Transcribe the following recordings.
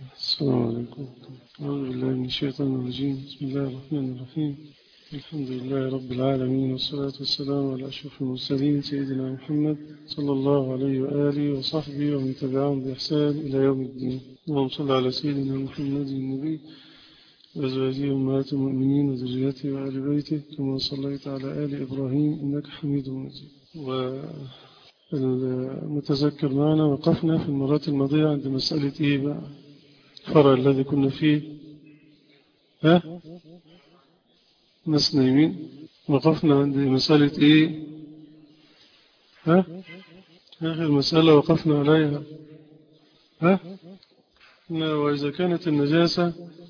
السلام عليكم أعوذ بالله من الشيطان الرجيم بسم الله الرحمن الرحيم الحمد لله رب العالمين والصلاة والسلام على أشرف المرسلين سيدنا محمد صلى الله عليه وآله وصحبه ومن تبعهم بإحسان إلى يوم الدين اللهم صل على سيدنا محمد النبي وأزواجه أمهات المؤمنين وذريته وآل بيته كما صليت على آل إبراهيم إنك حميد مجيد والمتذكر معنا وقفنا في المرات الماضية عند مسألة إيه بقى الفرع الذي كنا فيه ها ناس نايمين وقفنا عند مسألة إيه ها آخر مسألة وقفنا عليها ها وإذا كانت النجاسة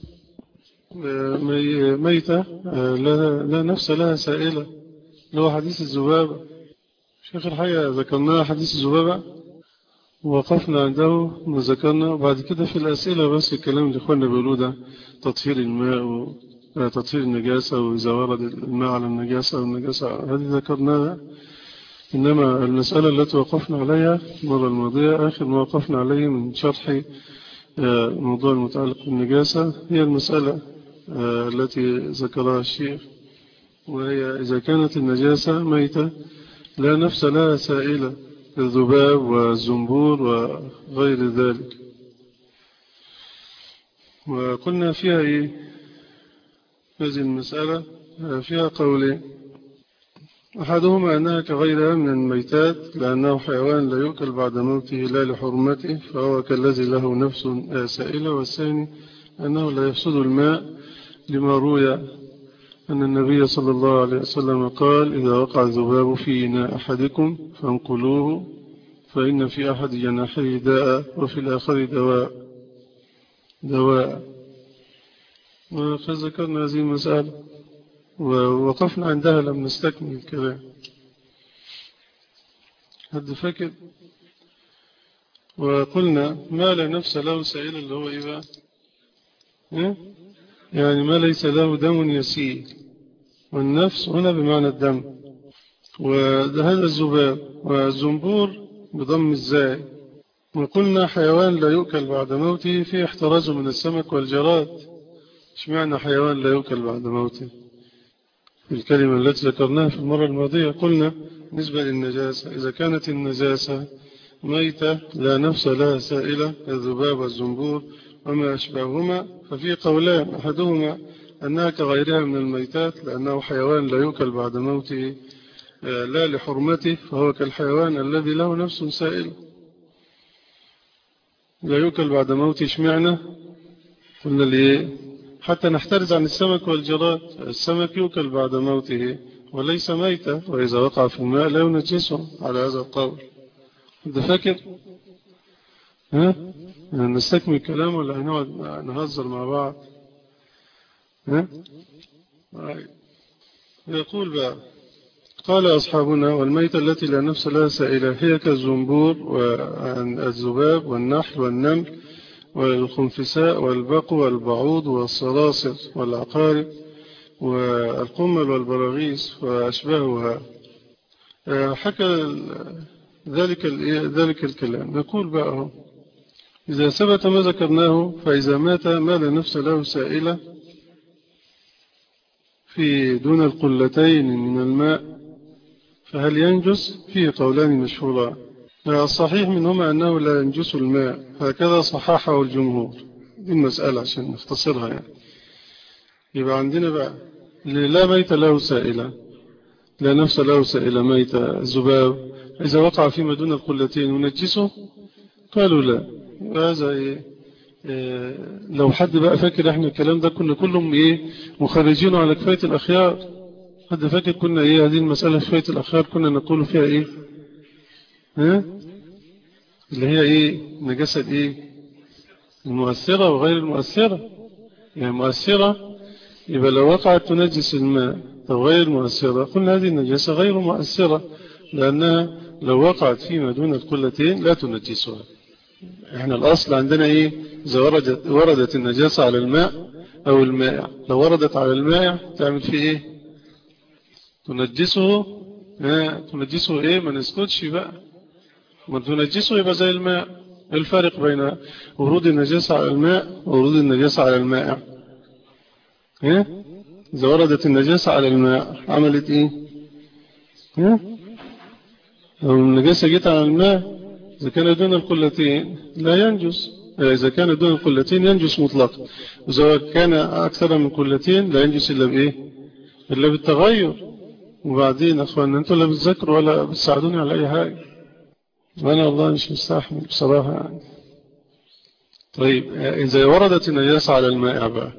ميتة لا نفس لها سائلة اللي هو حديث الزبابة شيخ الحقيقة ذكرناها حديث الزبابة وقفنا عنده وذكرنا وبعد كده في الأسئلة بس الكلام اللي اخواننا بيقولوا ده تطهير الماء وتطهير النجاسة وإذا ورد الماء على النجاسة أو النجاسة هذه ذكرناها إنما المسألة التي وقفنا عليها المرة الماضية آخر ما وقفنا عليه من شرح الموضوع المتعلق بالنجاسة هي المسألة التي ذكرها الشيخ وهي إذا كانت النجاسة ميتة لا نفس لها سائلة الذباب والزنبور وغير ذلك وقلنا فيها إيه هذه المسألة فيها قولين أحدهما أنها كغيرها من الميتات لأنه حيوان لا يؤكل بعد موته لا لحرمته فهو كالذي له نفس سائلة والثاني أنه لا يفسد الماء لما روي أن النبي صلى الله عليه وسلم قال إذا وقع الذباب في إناء أحدكم فانقلوه فإن في أحد جناحيه داء وفي الآخر دواء دواء فذكرنا هذه المسألة ووقفنا عندها لم نستكمل الكلام هد فكر وقلنا ما لا نفس له سائل اللي هو إيه بقى يعني ما ليس له دم يسيل والنفس هنا بمعنى الدم وهذا الزباب والزنبور بضم الزاي وقلنا حيوان لا يؤكل بعد موته فيه احتراز من السمك والجراد ايش معنى حيوان لا يؤكل بعد موته في الكلمة التي ذكرناها في المرة الماضية قلنا بالنسبة للنجاسة إذا كانت النجاسة ميتة لا نفس لها سائلة الذباب والزنبور وما أشبههما ففي قولان أحدهما أنها كغيرها من الميتات لأنه حيوان لا يؤكل بعد موته لا لحرمته فهو كالحيوان الذي له نفس سائلة لا يؤكل بعد موته اشمعنى قلنا ليه حتى نحترز عن السمك والجراد السمك يؤكل بعد موته وليس ميتا وإذا وقع في الماء لا ينجسه على هذا القول انت فاكر ها نستكمل الكلام ولا هنقعد نهزر مع بعض ها يقول بقى قال أصحابنا والميتة التي لا نفس لها سائلة هي كالزنبور والذباب والنحل والنمل والخنفساء والبق والبعوض والصراصر والعقارب والقمل والبراغيث وأشباهها حكى ذلك ذلك الكلام نقول بقى إذا ثبت ما ذكرناه فإذا مات ما لا نفس له سائلة في دون القلتين من الماء فهل ينجس فيه قولان مشهوران الصحيح منهما أنه لا ينجس الماء هكذا صححه الجمهور دي المسألة عشان نختصرها يعني يبقى عندنا بقى لا ميت له سائلة لا نفس له سائلة ميت الزباب إذا وقع فيما دون القلتين ونجسه قالوا لا هذا إيه إيه لو حد بقى فاكر احنا الكلام ده كنا كلهم ايه مخرجين على كفاية الأخيار حد فاكر كنا ايه هذه المسألة كفاية الأخيار كنا نقول فيها ايه ها اللي هي ايه نجاسة ايه المؤثرة وغير المؤثرة يعني مؤثرة يبقى لو وقعت تنجس الماء أو غير مؤثرة قلنا هذه النجاسة غير مؤثرة لأنها لو وقعت فيما دون القلتين لا تنجسها احنا الأصل عندنا ايه إذا وردت, وردت النجاسة على الماء أو المائع لو وردت على المائع تعمل فيه ايه تنجسه اه تنجسه ايه ما نسكتش بقى ما تنجسه يبقى زي الماء الفرق بين ورود النجاسة على الماء وورود النجاسة على المائع ايه إذا وردت النجاسة على الماء عملت إيه ايه لو النجاسة جت على الماء إذا كان دون القلتين لا ينجس إذا كان دون القلتين ينجس مطلقا وإذا كان أكثر من قلتين لا ينجس إلا بإيه إلا بالتغير وبعدين أخوانا أنتوا لا بتذكروا ولا بتساعدوني على أي حاجة وأنا والله مش مستحمل بصراحة يعني طيب إذا وردت النجاسة على الماء بقى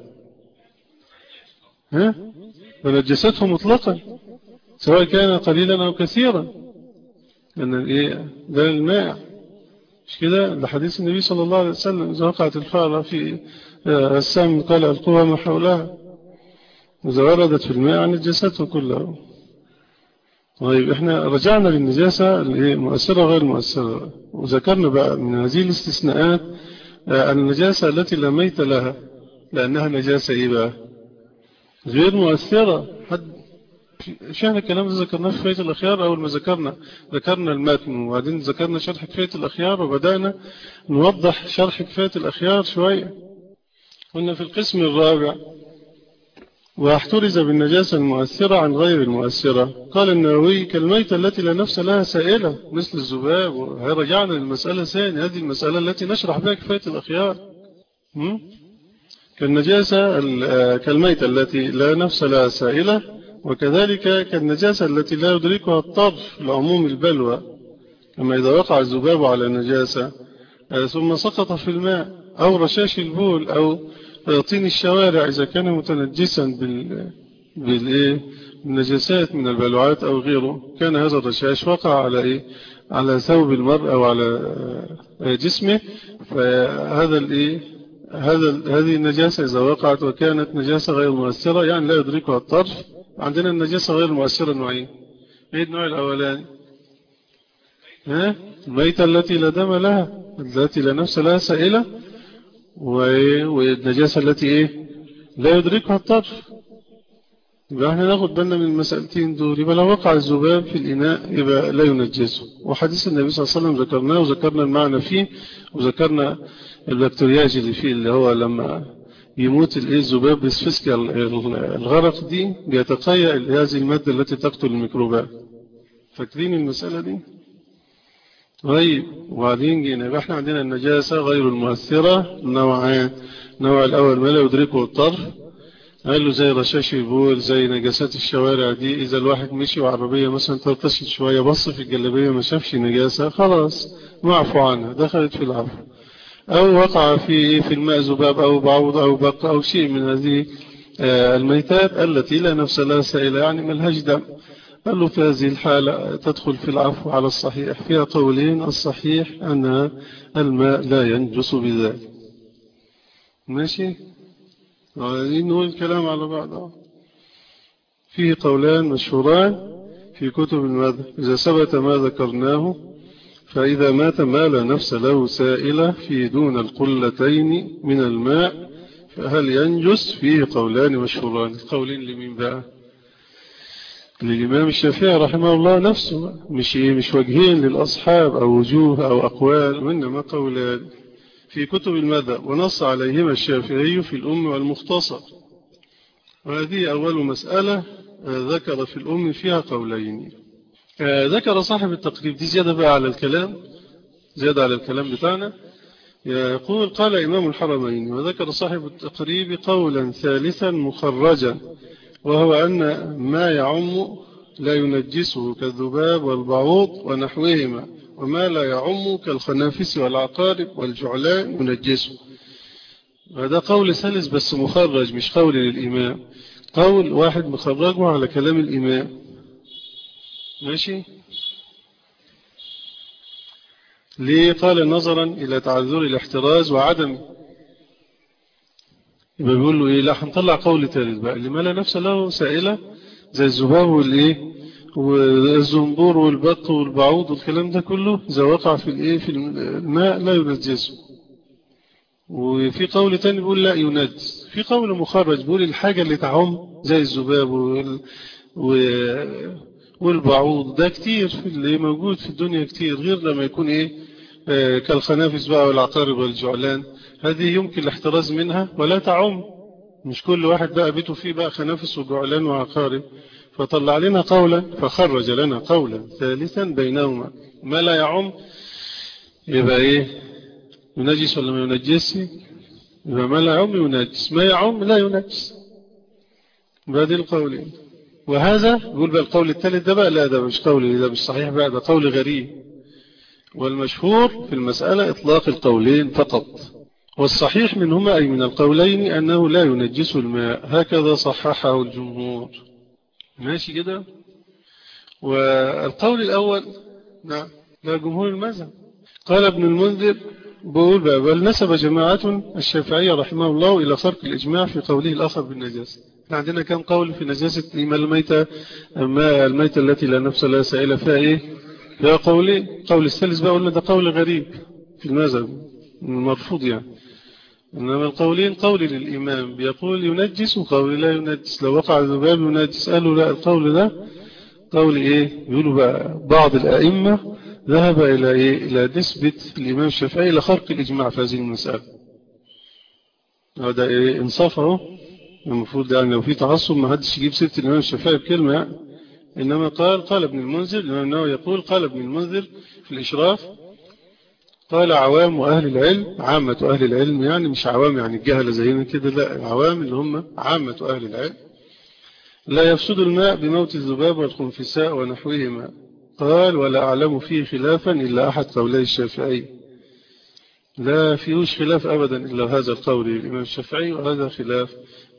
ها فنجسته مطلقا سواء كان قليلا أو كثيرا لأن إيه ده الماء مش كده لحديث النبي صلى الله عليه وسلم إذا وقعت الفارة في السام قال القوى ما حولها إذا وردت في الماء نجسته كلها طيب احنا رجعنا للنجاسة المؤثرة غير مؤثرة وذكرنا بقى من هذه الاستثناءات النجاسة التي لا ميت لها لأنها نجاسة إيه بقى غير مؤثرة حد شاهد الكلام ده ذكرناه في فاية الأخيار أول ما ذكرنا ذكرنا المتن وبعدين ذكرنا شرح كفاية الأخيار وبدأنا نوضح شرح كفاية الأخيار شوية قلنا في القسم الرابع واحترز بالنجاسة المؤثرة عن غير المؤثرة قال النووي كالميتة التي لا نفس لها سائلة مثل الذباب ورجعنا للمسألة ثانية هذه المسألة التي نشرح بها كفاية الأخيار كالنجاسة كالميتة التي لا نفس لها سائلة وكذلك كالنجاسة التي لا يدركها الطرف لعموم البلوى كما إذا وقع الذباب على نجاسة ثم سقط في الماء أو رشاش البول أو طين الشوارع إذا كان متنجسا بال... بالإيه النجاسات من البلوعات أو غيره كان هذا الرشاش وقع على إيه على ثوب المرء أو على جسمه فهذا الإيه هذا هذه النجاسة إذا وقعت وكانت نجاسة غير مؤثرة يعني لا يدركها الطرف عندنا النجاسة غير مؤثرة نوعين ايه النوع الأولاني ها الميتة التي لا دم لها التي لا نفس لها سائلة والنجاسة التي ايه لا يدركها الطرف يبقى احنا ناخد بالنا من المسألتين دول يبقى لو وقع الذباب في الإناء يبقى لا ينجسه وحديث النبي صلى الله عليه وسلم ذكرناه وذكرنا المعنى فيه وذكرنا البكتيرياج اللي فيه اللي هو لما يموت الذباب بسفسك الغرق دي بيتقيأ هذه المادة التي تقتل الميكروبات فاكرين المسألة دي طيب وبعدين جينا يبقى احنا عندنا النجاسة غير المؤثرة نوعان النوع الأول ما لا يدركه الطرف قال له زي رشاش البول زي نجاسات الشوارع دي إذا الواحد مشي وعربية مثلا ترتشت شوية بص في الجلابية ما شافش نجاسة خلاص معفو عنها دخلت في العفو أو وقع في في الماء ذباب أو بعوض أو بق أو شيء من هذه الميتات التي لا نفس لها سائلة يعني ملهاش دم قال له في هذه الحالة تدخل في العفو على الصحيح فيها قولين الصحيح أن الماء لا ينجس بذلك ماشي نقول الكلام على بعض فيه قولان مشهوران في كتب المذهب إذا ثبت ما ذكرناه فإذا مات ما لا نفس له سائلة في دون القلتين من الماء فهل ينجس فيه قولان مشهوران القولين لمين بقى للإمام الشافعي رحمه الله نفسه مش إيه مش وجهين للأصحاب أو وجوه أو أقوال وإنما قولان في كتب المذهب ونص عليهما الشافعي في الأم والمختصر وهذه أول مسألة ذكر في الأم فيها قولين ذكر صاحب التقريب دي زيادة بقى على الكلام زيادة على الكلام بتاعنا يقول قال إمام الحرمين وذكر صاحب التقريب قولا ثالثا مخرجا وهو أن ما يعم لا ينجسه كالذباب والبعوض ونحوهما وما لا يعم كالخنافس والعقارب والجعلان ينجسه هذا قول ثالث بس مخرج مش قول للإمام قول واحد مخرجه على كلام الإمام ماشي ليه قال نظرا إلى تعذر الاحتراز وعدم يبقى بيقول له إيه لا هنطلع قول ثالث بقى اللي ما لا نفس له سائلة زي الذباب والإيه والزنبور والبط والبعوض والكلام ده كله إذا وقع في الإيه في الماء لا ينجسه وفي قول تاني بيقول لا ينجس في قول مخرج بيقول الحاجة اللي تعم زي الذباب وال... والبعوض ده كتير في اللي موجود في الدنيا كتير غير لما يكون ايه كالخنافس بقى والعقارب والجعلان هذه يمكن الاحتراز منها ولا تعم مش كل واحد بقى بيته فيه بقى خنافس وجعلان وعقارب فطلع لنا قولا فخرج لنا قولا ثالثا بينهما ما لا يعم يبقى ايه ينجس ولا ما ينجس يبقى ما لا يعم ينجس ما يعم لا ينجس بهذه القولين وهذا يقول بقى القول الثالث ده بقى لا ده مش قولي ده مش صحيح بقى ده قول غريب والمشهور في المسألة إطلاق القولين فقط والصحيح منهما أي من القولين أنه لا ينجس الماء هكذا صححه الجمهور ماشي كده والقول الأول نعم لا جمهور المذهب قال ابن المنذر بقول بقى بل نسب جماعة الشافعية رحمه الله إلى فرق الإجماع في قوله الآخر بالنجاسة عندنا كم قول في نجاسة إيمان الميتة ما الميتة التي لا نفس لا سائلة فيها إيه فيها قولي قول الثالث بقى قلنا ده قول غريب في المذهب مرفوض يعني إنما القولين قول للإمام بيقول ينجس وقول لا ينجس لو وقع الذباب ينجس قالوا لا القول ده قول إيه يقولوا بقى بعض الأئمة ذهب إلى إيه إلى نسبة الإمام الشافعي إلى خرق الإجماع في هذه المسألة هذا إيه إنصافه المفروض يعني لو في تعصب ما حدش يجيب سيرة الإمام الشافعي بكلمة يعني إنما قال قال ابن المنذر لأنه يقول قال ابن المنذر في الإشراف قال عوام أهل العلم عامة أهل العلم يعني مش عوام يعني الجهل زينا كده لا عوام اللي هم عامة أهل العلم لا يفسد الماء بموت الذباب والخنفساء ونحوهما قال ولا أعلم فيه خلافا إلا أحد قولي الشافعي لا فيهوش خلاف أبدا إلا هذا القول الإمام الشافعي وهذا خلاف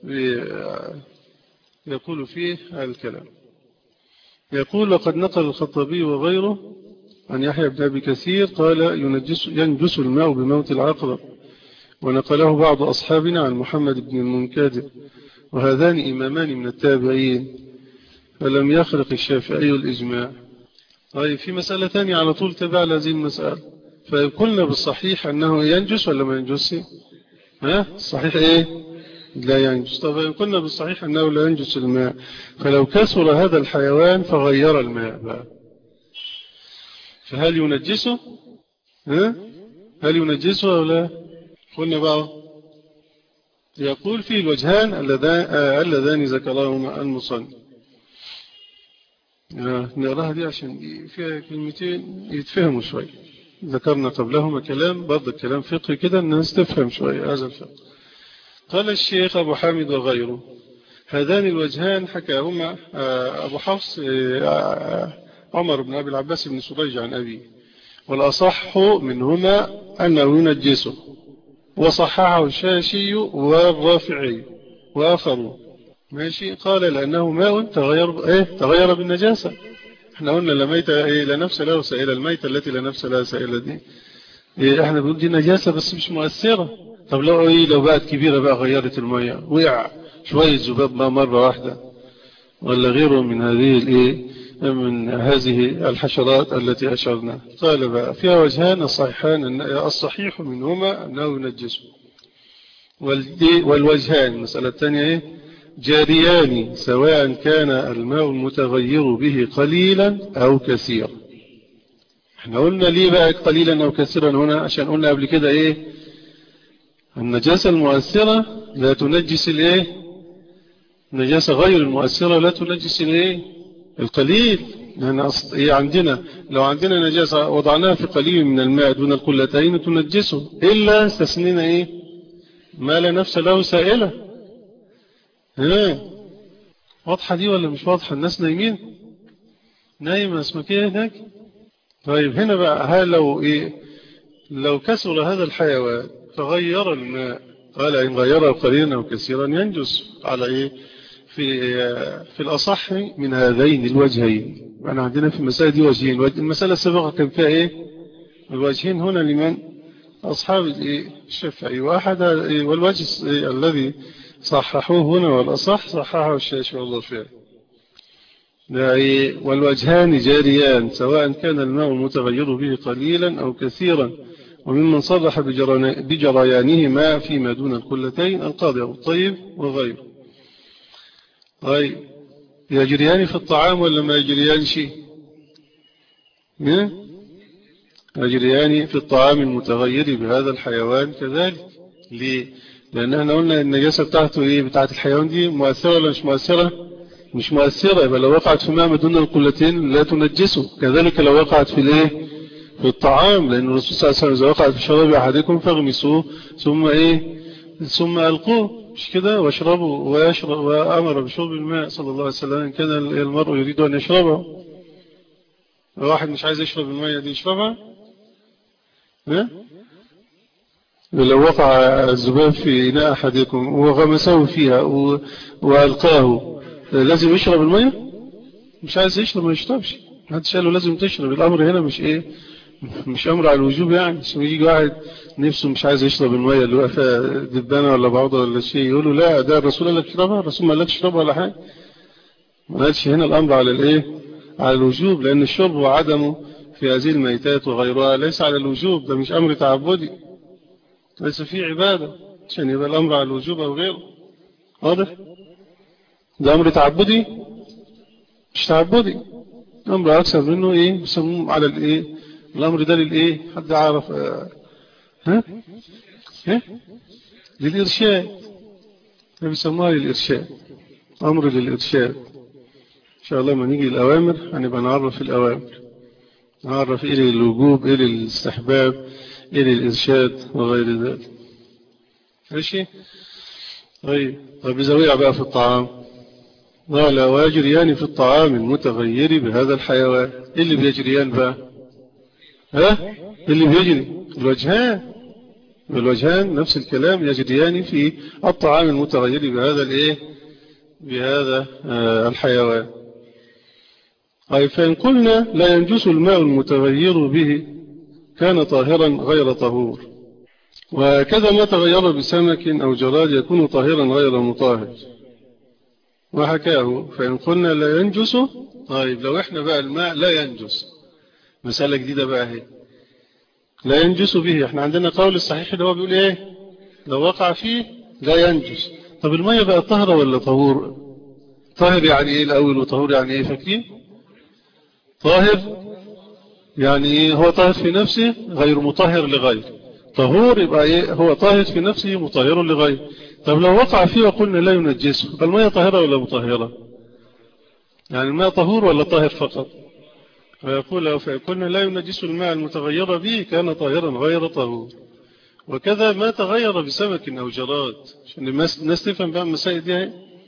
يقول فيه هذا الكلام يقول وقد نقل الخطابي وغيره عن يحيى بن أبي كثير قال ينجس, ينجس الماء بموت العقرب ونقله بعض أصحابنا عن محمد بن المنكدر وهذان إمامان من التابعين فلم يخلق الشافعي الإجماع طيب في مسألة ثانية على طول تبع هذه المسألة فقلنا بالصحيح أنه ينجس ولا ما ينجس ها صحيح إيه لا ينجس طب قلنا بالصحيح أنه لا ينجس الماء فلو كسر هذا الحيوان فغير الماء بقى فهل ينجسه ها هل ينجسه أو لا قلنا بقى يقول فيه الوجهان اللذان ذكرهما المصنف نقراها دي عشان فيها كلمتين يتفهموا شوي ذكرنا قبلهما كلام برضه كلام فقهي كده الناس تفهم شوية هذا الفقه قال الشيخ أبو حامد وغيره هذان الوجهان حكاهما أبو حفص عمر بن أبي العباس بن سريج عن أبيه والأصح منهما أنه ينجسه وصححه الشاشي والرافعي وآخرون ماشي قال لأنه ماء تغير, إيه تغير بالنجاسة احنا قلنا لميت إيه لا نفس له سائلة الميتة التي لا نفس لها سائلة دي إيه احنا بنقول دي نجاسة بس مش مؤثرة طب لو ايه لو بقت كبيرة بقى غيرت المية وقع شوية ذباب ما مرة واحدة ولا غيره من هذه الايه من هذه الحشرات التي أشرنا قال بقى فيها وجهان الصحيحان الصحيح منهما أنه ينجسه والوجهان المسألة الثانية ايه جاريان سواء كان الماء المتغير به قليلا أو كثيرا احنا قلنا ليه بقى قليلا أو كثيرا هنا عشان قلنا قبل كده ايه النجاسة المؤثرة لا تنجس الايه النجاسة غير المؤثرة لا تنجس الايه القليل يعني إيه عندنا لو عندنا نجاسة وضعناها في قليل من الماء دون القلتين تنجسه إلا استثنينا ايه ما لا نفس له سائلة ايه واضحة دي ولا مش واضحة الناس نايمين نايم اسمك ايه هناك طيب هنا بقى هل لو ايه لو كسر هذا الحيوان فغير الماء قال إن غيره قليلا أو كثيرا ينجس على إيه في في الأصح من هذين الوجهين أنا عندنا في المسألة دي وجهين المسألة السابقة كان فيها إيه الوجهين هنا لمن أصحاب الشافعي واحد والوجه الذي صححوه هنا والأصح صححه الشاشي والله فيه والوجهان جاريان سواء كان الماء المتغير به قليلا أو كثيرا وممن صرح بجريانهما فيما دون القلتين القاضي أو الطيب وغيره طيب يجريان في الطعام ولا ما يجريان شيء يجريان في الطعام المتغير بهذا الحيوان كذلك ليه لأن احنا قلنا النجاسة بتاعته ايه بتاعت الحيوان دي مؤثرة ولا مش مؤثرة مش مؤثرة يبقى لو وقعت في ماء دون القلتين لا تنجسه كذلك لو وقعت في الايه في الطعام لأن الرسول صلى الله عليه وسلم إذا وقعت في شراب أحدكم فاغمسوه ثم ايه ثم ألقوه مش كده واشربوا ويشرب وأمر بشرب الماء صلى الله عليه وسلم إن كان المرء يريد أن يشربه واحد مش عايز يشرب المية دي يشربها ها لو وقع الذباب في إناء أحدكم وغمسه فيها وألقاه لازم يشرب المية مش عايز يشرب ما يشربش محدش قال له لازم تشرب الأمر هنا مش إيه مش أمر على الوجوب يعني مش يجي واحد نفسه مش عايز يشرب المية اللي هو فيها دبانة ولا بعوضة ولا شيء يقول له لا ده الرسول قال لك اشربها الرسول ما قالكش اشربها ولا حاجة ما قالش هنا الأمر على الإيه على الوجوب لأن الشرب وعدمه في هذه الميتات وغيرها ليس على الوجوب ده مش أمر تعبدي ليس فيه عبادة عشان يبقى الأمر على الوجوب أو غيره واضح ده أمر تعبدي مش تعبدي أمر أكثر منه إيه بيسموه على الإيه الأمر ده للإيه حد عارف آه. ها ها للإرشاد بيسموها للإرشاد أمر للإرشاد إن شاء الله ما نيجي الأوامر هنبقى نعرف الأوامر نعرف إيه للوجوب إيه للاستحباب إيه للإرشاد وغير ذلك ماشي طيب طيب إذا وقع بقى في الطعام قال ويجريان في الطعام المتغير بهذا الحيوان إيه اللي بيجريان بقى ها إيه اللي بيجري الوجهان الوجهان نفس الكلام يجريان في الطعام المتغير بهذا الايه بهذا آه الحيوان أي فإن قلنا لا ينجس الماء المتغير به كان طاهرا غير طهور وكذا ما تغير بسمك أو جراد يكون طاهرا غير مطاهر وحكاه فإن قلنا لا ينجس طيب لو احنا بقى الماء لا ينجس مسألة جديدة بقى هي لا ينجس به احنا عندنا قول الصحيح اللي هو بيقول ايه لو وقع فيه لا ينجس طب المية بقى طهرة ولا طهور طاهر يعني ايه الاول وطهور يعني ايه فاكرين طاهر يعني ايه هو طاهر في نفسه غير مطهر لغير طهور يبقى ايه هو طاهر في نفسه مطهر لغير طب لو وقع فيه وقلنا لا ينجسه فالمية طاهرة ولا مطهرة يعني الماء طهور ولا طاهر فقط فيقول لو فيكون لا ينجس الماء المتغير به كان طاهرا غير طهور وكذا ما تغير بسمك أو جراد عشان الناس تفهم بقى المسائل دي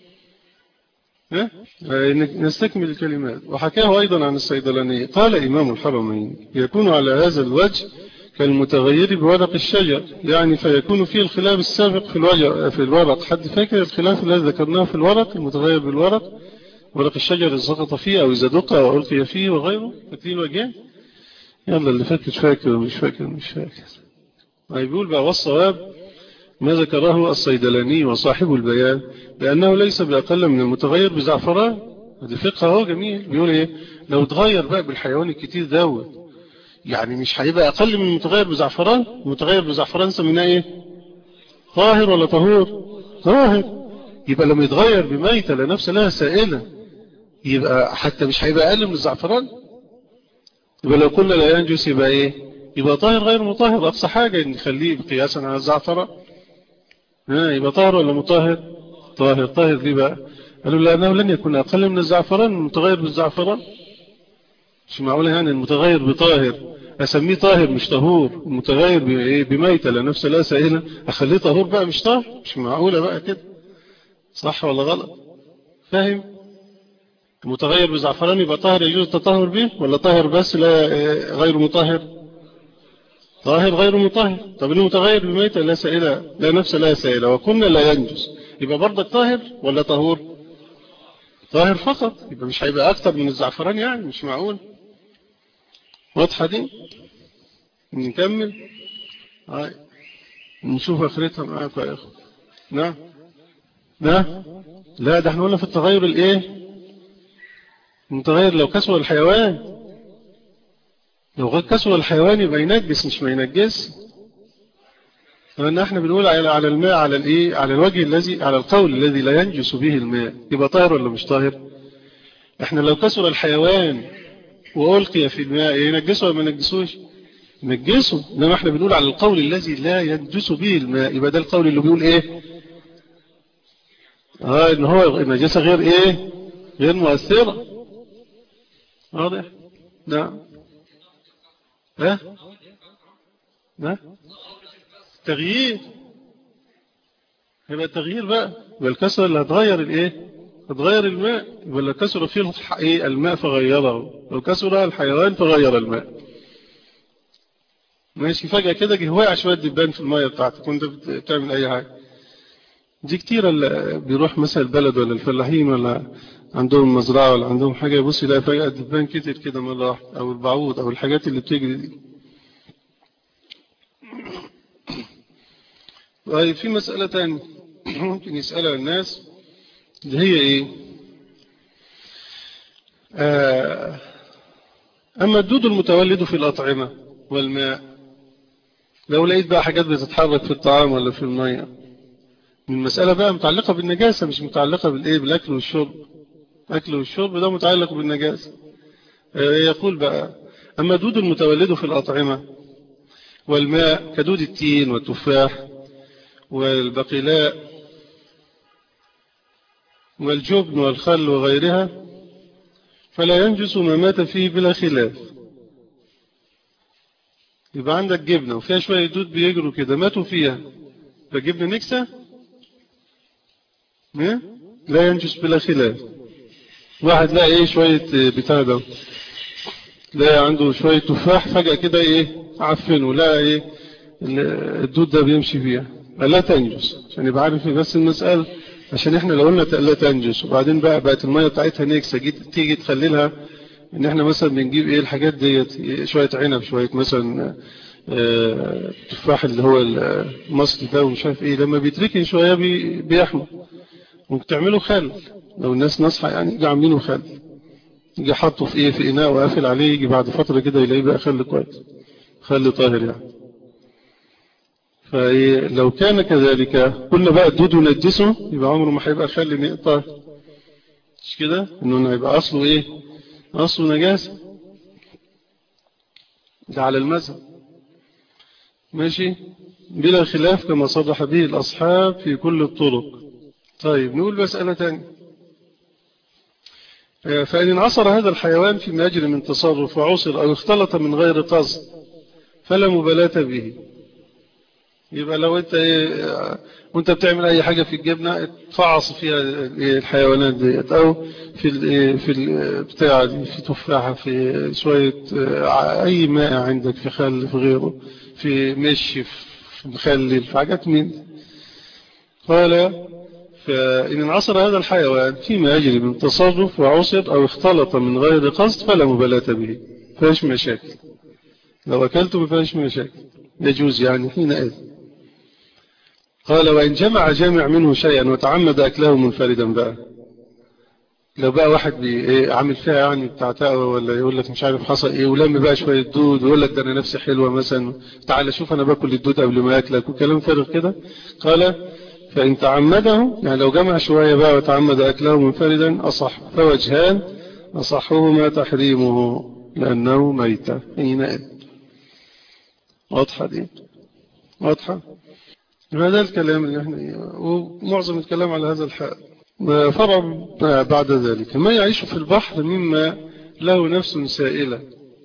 ها؟ نستكمل الكلمات وحكاه أيضا عن الصيدلاني قال إمام الحرمين يكون على هذا الوجه كالمتغير بورق الشجر يعني فيكون فيه الخلاف السابق في الورق, في الورق حد فاكر الخلاف الذي ذكرناه في الورق المتغير بالورق ورق الشجر إذا سقط فيه أو إذا دق أو ألقي فيه وغيره فاكرين وجهين يلا اللي فاكر فاكر ومش فاكر مش فاكر يقول بقى والصواب ما ذكره الصيدلاني وصاحب البيان لأنه ليس بأقل من المتغير بزعفران هذا فقه هو جميل بيقول إيه لو تغير بقى بالحيوان الكتير دوت يعني مش هيبقى أقل من المتغير بزعفران المتغير بزعفران سميناه إيه طاهر ولا طهور طاهر يبقى لما يتغير بميتة لنفس لها سائلة يبقى حتى مش هيبقى أقل من الزعفران يبقى لو قلنا لا ينجس يبقى إيه يبقى طاهر غير مطهر أقصى حاجة نخليه قياسا على الزعفران ها يبقى طاهر ولا مطهر طاهر طاهر ليه بقى قالوا لأنه لن يكون أقل من الزعفران المتغير بالزعفران مش معقولة يعني المتغير بطاهر أسميه طاهر مش طهور المتغير بميتة لنفس لا سائلة أخليه طهور بقى مش طاهر مش معقولة بقى كده صح ولا غلط فاهم المتغير بزعفران يبقى طاهر يجوز التطهر به ولا طاهر بس لا غير مطهر طاهر غير مطهر طب المتغير بميتة لا سائلة لا نفس لا سائلة وكنا لا ينجس يبقى برضك طاهر ولا طهور طاهر فقط يبقى مش هيبقى أكتر من الزعفران يعني مش معقول واضحة دي نكمل هاي نشوف اخرتها معاكم يا اخوة نعم لا لا ده احنا قلنا في التغير الايه المتغير لو كسر الحيوان لو كسر الحيوان يبقى ينجس مش ما ينجس لأن احنا بنقول على الماء على الايه على الوجه الذي على القول الذي لا ينجس به الماء يبقى طاهر ولا مش طاهر احنا لو كسر الحيوان وألقي في الماء ينجسه ولا ما ينجسوش نجسه إنما احنا بنقول على القول الذي لا ينجس به الماء يبقى ده القول اللي بيقول ايه اه ان هو النجاسة غير ايه غير مؤثرة واضح نعم ها ها تغيير يبقى التغيير بقى يبقى الكسر اللي هتغير الايه هتغير الماء يبقى لو كسر فيه ايه الماء فغيره لو كسر الحيوان فغير الماء ماشي فجأة كده جه واقع شوية دبان في المية بتاعتك وانت بتعمل اي حاجة دي كتير اللي بيروح مثلا البلد ولا الفلاحين ولا عندهم مزرعة ولا عندهم حاجة يبص يلاقي فجأة الدبان كتير كده مرة واحدة أو البعوض أو الحاجات اللي بتجري دي طيب في مسألة تانية ممكن يسألها الناس اللي هي ايه آه أما الدود المتولد في الأطعمة والماء لو لقيت بقى حاجات بتتحرك في الطعام ولا في المية من مسألة بقى متعلقة بالنجاسة مش متعلقة بالإيه بالأكل والشرب أكل والشرب ده متعلق بالنجاسة يقول بقى أما دود المتولد في الأطعمة والماء كدود التين والتفاح والبقلاء والجبن والخل وغيرها فلا ينجس ما مات فيه بلا خلاف يبقى عندك جبنة وفيها شوية دود بيجروا كده ماتوا فيها فجبنة نكسة لا ينجس بلا خلاف واحد لا ايه شوية بتاع ده لا عنده شوية تفاح فجأة كده ايه عفنه لا ايه الدود ده بيمشي فيها لا تنجس عشان يبقى عارف بس المسألة عشان احنا لو قلنا لا تنجس وبعدين بقى بقت المية بتاعتها نكسة تيجي تخللها ان احنا مثلا بنجيب ايه الحاجات ديت شوية عنب شوية مثلا اه تفاح اللي هو المصري ده ومش عارف ايه لما بيتركن شوية بي بيحمى ممكن تعمله خل لو الناس نصحى يعني يجي عاملينه خل يجي حاطه في ايه في اناء وقافل عليه يجي بعد فترة كده يلاقيه بقى خل كويس خل طاهر يعني فلو كان كذلك قلنا بقى الدود ينجسه يبقى عمره ما هيبقى خل نقطة مش كده انه هيبقى اصله ايه اصله نجاسة ده على المذهب ماشي بلا خلاف كما صرح به الأصحاب في كل الطرق طيب نقول مسألة تانية فإن انعصر هذا الحيوان في مجرى من تصرف وعصر أو اختلط من غير قصد فلا مبالاة به يبقى لو انت ايه وانت بتعمل اي حاجة في الجبنة تفعص فيها الحيوانات ديت او في ال في البتاع دي في تفاحة في شوية اي ماء عندك في خل في غيره في مش في مخلل في حاجات من قال فإن انعصر هذا الحيوان فيما يجري من تصرف وعصر أو اختلط من غير قصد فلا مبالاة به فاش مشاكل لو أكلته ما فيهاش مشاكل يجوز يعني حينئذ قال وإن جمع جامع منه شيئا وتعمد أكله منفردا بقى لو بقى واحد بي عامل فيها يعني بتاع تقوى ولا يقول لك مش عارف حصل ايه ولم بقى شوية دود ويقول لك ده انا نفسي حلوة مثلا تعال شوف انا باكل الدود قبل ما اكلك وكلام فارغ كده قال فإن تعمده يعني لو جمع شوية بقى وتعمد أكله منفردا أصح فوجهان أصحهما تحريمه لأنه ميتة حينئذ واضحة دي واضحة هذا الكلام اللي احنا ومعظم الكلام على هذا الحال فرع بعد ذلك ما يعيش في البحر مما له نفس سائلة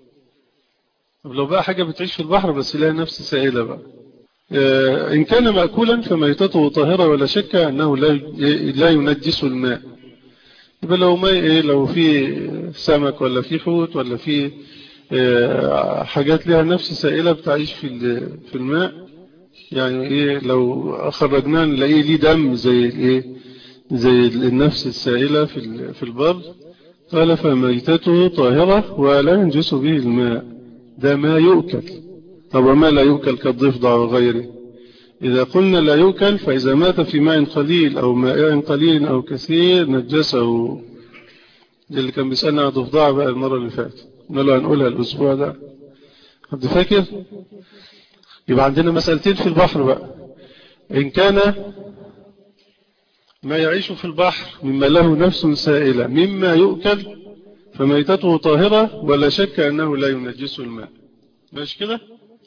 لو بقى حاجة بتعيش في البحر بس لها نفس سائلة بقى إن كان مأكولا فميتته طاهرة ولا شك أنه لا ينجس الماء يبقى لو ما إيه لو في سمك ولا في حوت ولا في حاجات لها نفس سائلة بتعيش في في الماء يعني إيه لو خرجناه نلاقيه ليه دم زي إيه زي النفس السائلة في في البر قال فميتته طاهرة ولا ينجس به الماء ده ما يؤكل طب وما لا يؤكل كالضفدع وغيره إذا قلنا لا يؤكل فإذا مات في ماء قليل أو ماء قليل أو كثير نجسه ده اللي كان بيسألنا عن ضفدع بقى المرة اللي فاتت قلنا له هنقولها الأسبوع ده حد فاكر يبقى عندنا مسألتين في البحر بقى إن كان ما يعيش في البحر مما له نفس سائلة مما يؤكل فميتته طاهرة ولا شك أنه لا ينجس الماء ماشي كده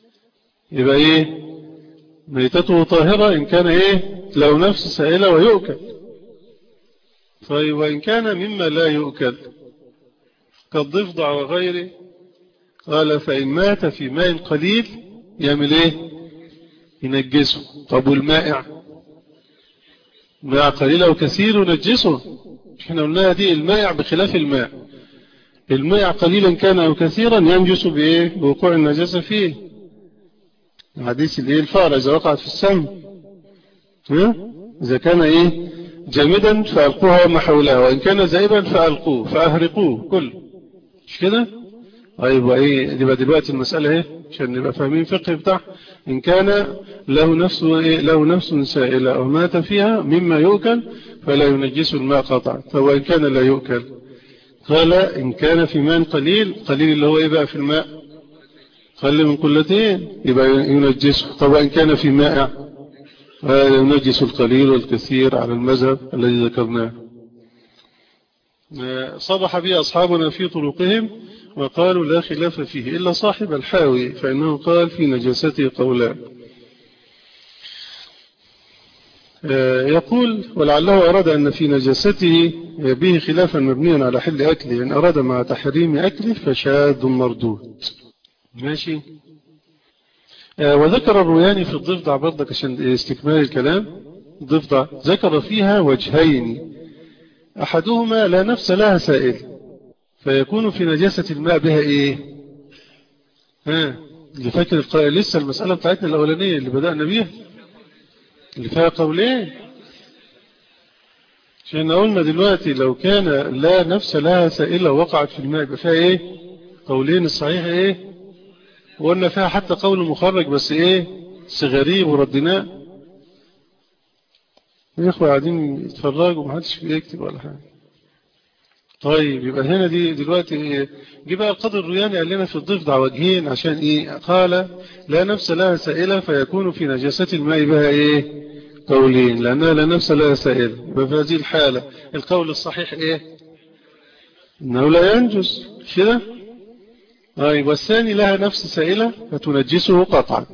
يبقى ايه ميتته طاهرة إن كان ايه لو نفس سائلة ويؤكل طيب وإن كان مما لا يؤكل كالضفدع وغيره قال فإن مات في ماء قليل يعمل ايه ينجسه طب والمائع ماء قليل أو كثير ينجسه احنا قلناها دي المائع بخلاف الماء المائع قليلا كان أو كثيرا ينجس بإيه بوقوع النجاسة فيه حديث الايه الفار إذا وقعت في السم إذا كان إيه جامدا فألقوها وما حولها وإن كان زائبا فألقوه فأهرقوه كل مش كده طيب وإيه يبقى دلوقتي المسألة إيه عشان نبقى فاهمين فقه بتاع إن كان له نفس إيه له نفس سائلة أو مات فيها مما يؤكل فلا ينجس الماء قطعا فهو إن كان لا يؤكل قال إن كان في ماء قليل قليل اللي هو إيه بقى في الماء قل من قلتين يبقى ينجسه طبعا إن كان في مائع ينجس القليل والكثير على المذهب الذي ذكرناه صبح به أصحابنا في طرقهم وقالوا لا خلاف فيه إلا صاحب الحاوي فإنه قال في نجاسته قولان يقول ولعله أراد أن في نجاسته به خلافا مبنيا على حل أكله إن أراد مع تحريم أكله فشاد مردود ماشي وذكر الروياني في الضفدع برضك عشان استكمال الكلام ضفدع ذكر فيها وجهين أحدهما لا نفس لها سائل فيكون في نجاسة الماء بها إيه ها اللي فاكر القائل لسه المسألة بتاعتنا الأولانية اللي بدأنا بيها اللي فيها قولين عشان قلنا دلوقتي لو كان لا نفس لها سائلة وقعت في الماء يبقى فيها إيه قولين الصحيح إيه وقلنا فيها حتى قول مخرج بس إيه صغريب وردناه الإخوة قاعدين يتفرجوا ومحدش بيكتب ولا حاجة طيب يبقى هنا دي دلوقتي جه بقى القاضي الرياني قال لنا في الضفدع وجهين عشان ايه قال لا نفس لها سائلة فيكون في نجاسة الماء بها ايه قولين لأنها لا نفس لها سائلة يبقى في هذه الحالة القول الصحيح ايه انه لا ينجس كده طيب والثاني لها نفس سائلة فتنجسه قطعا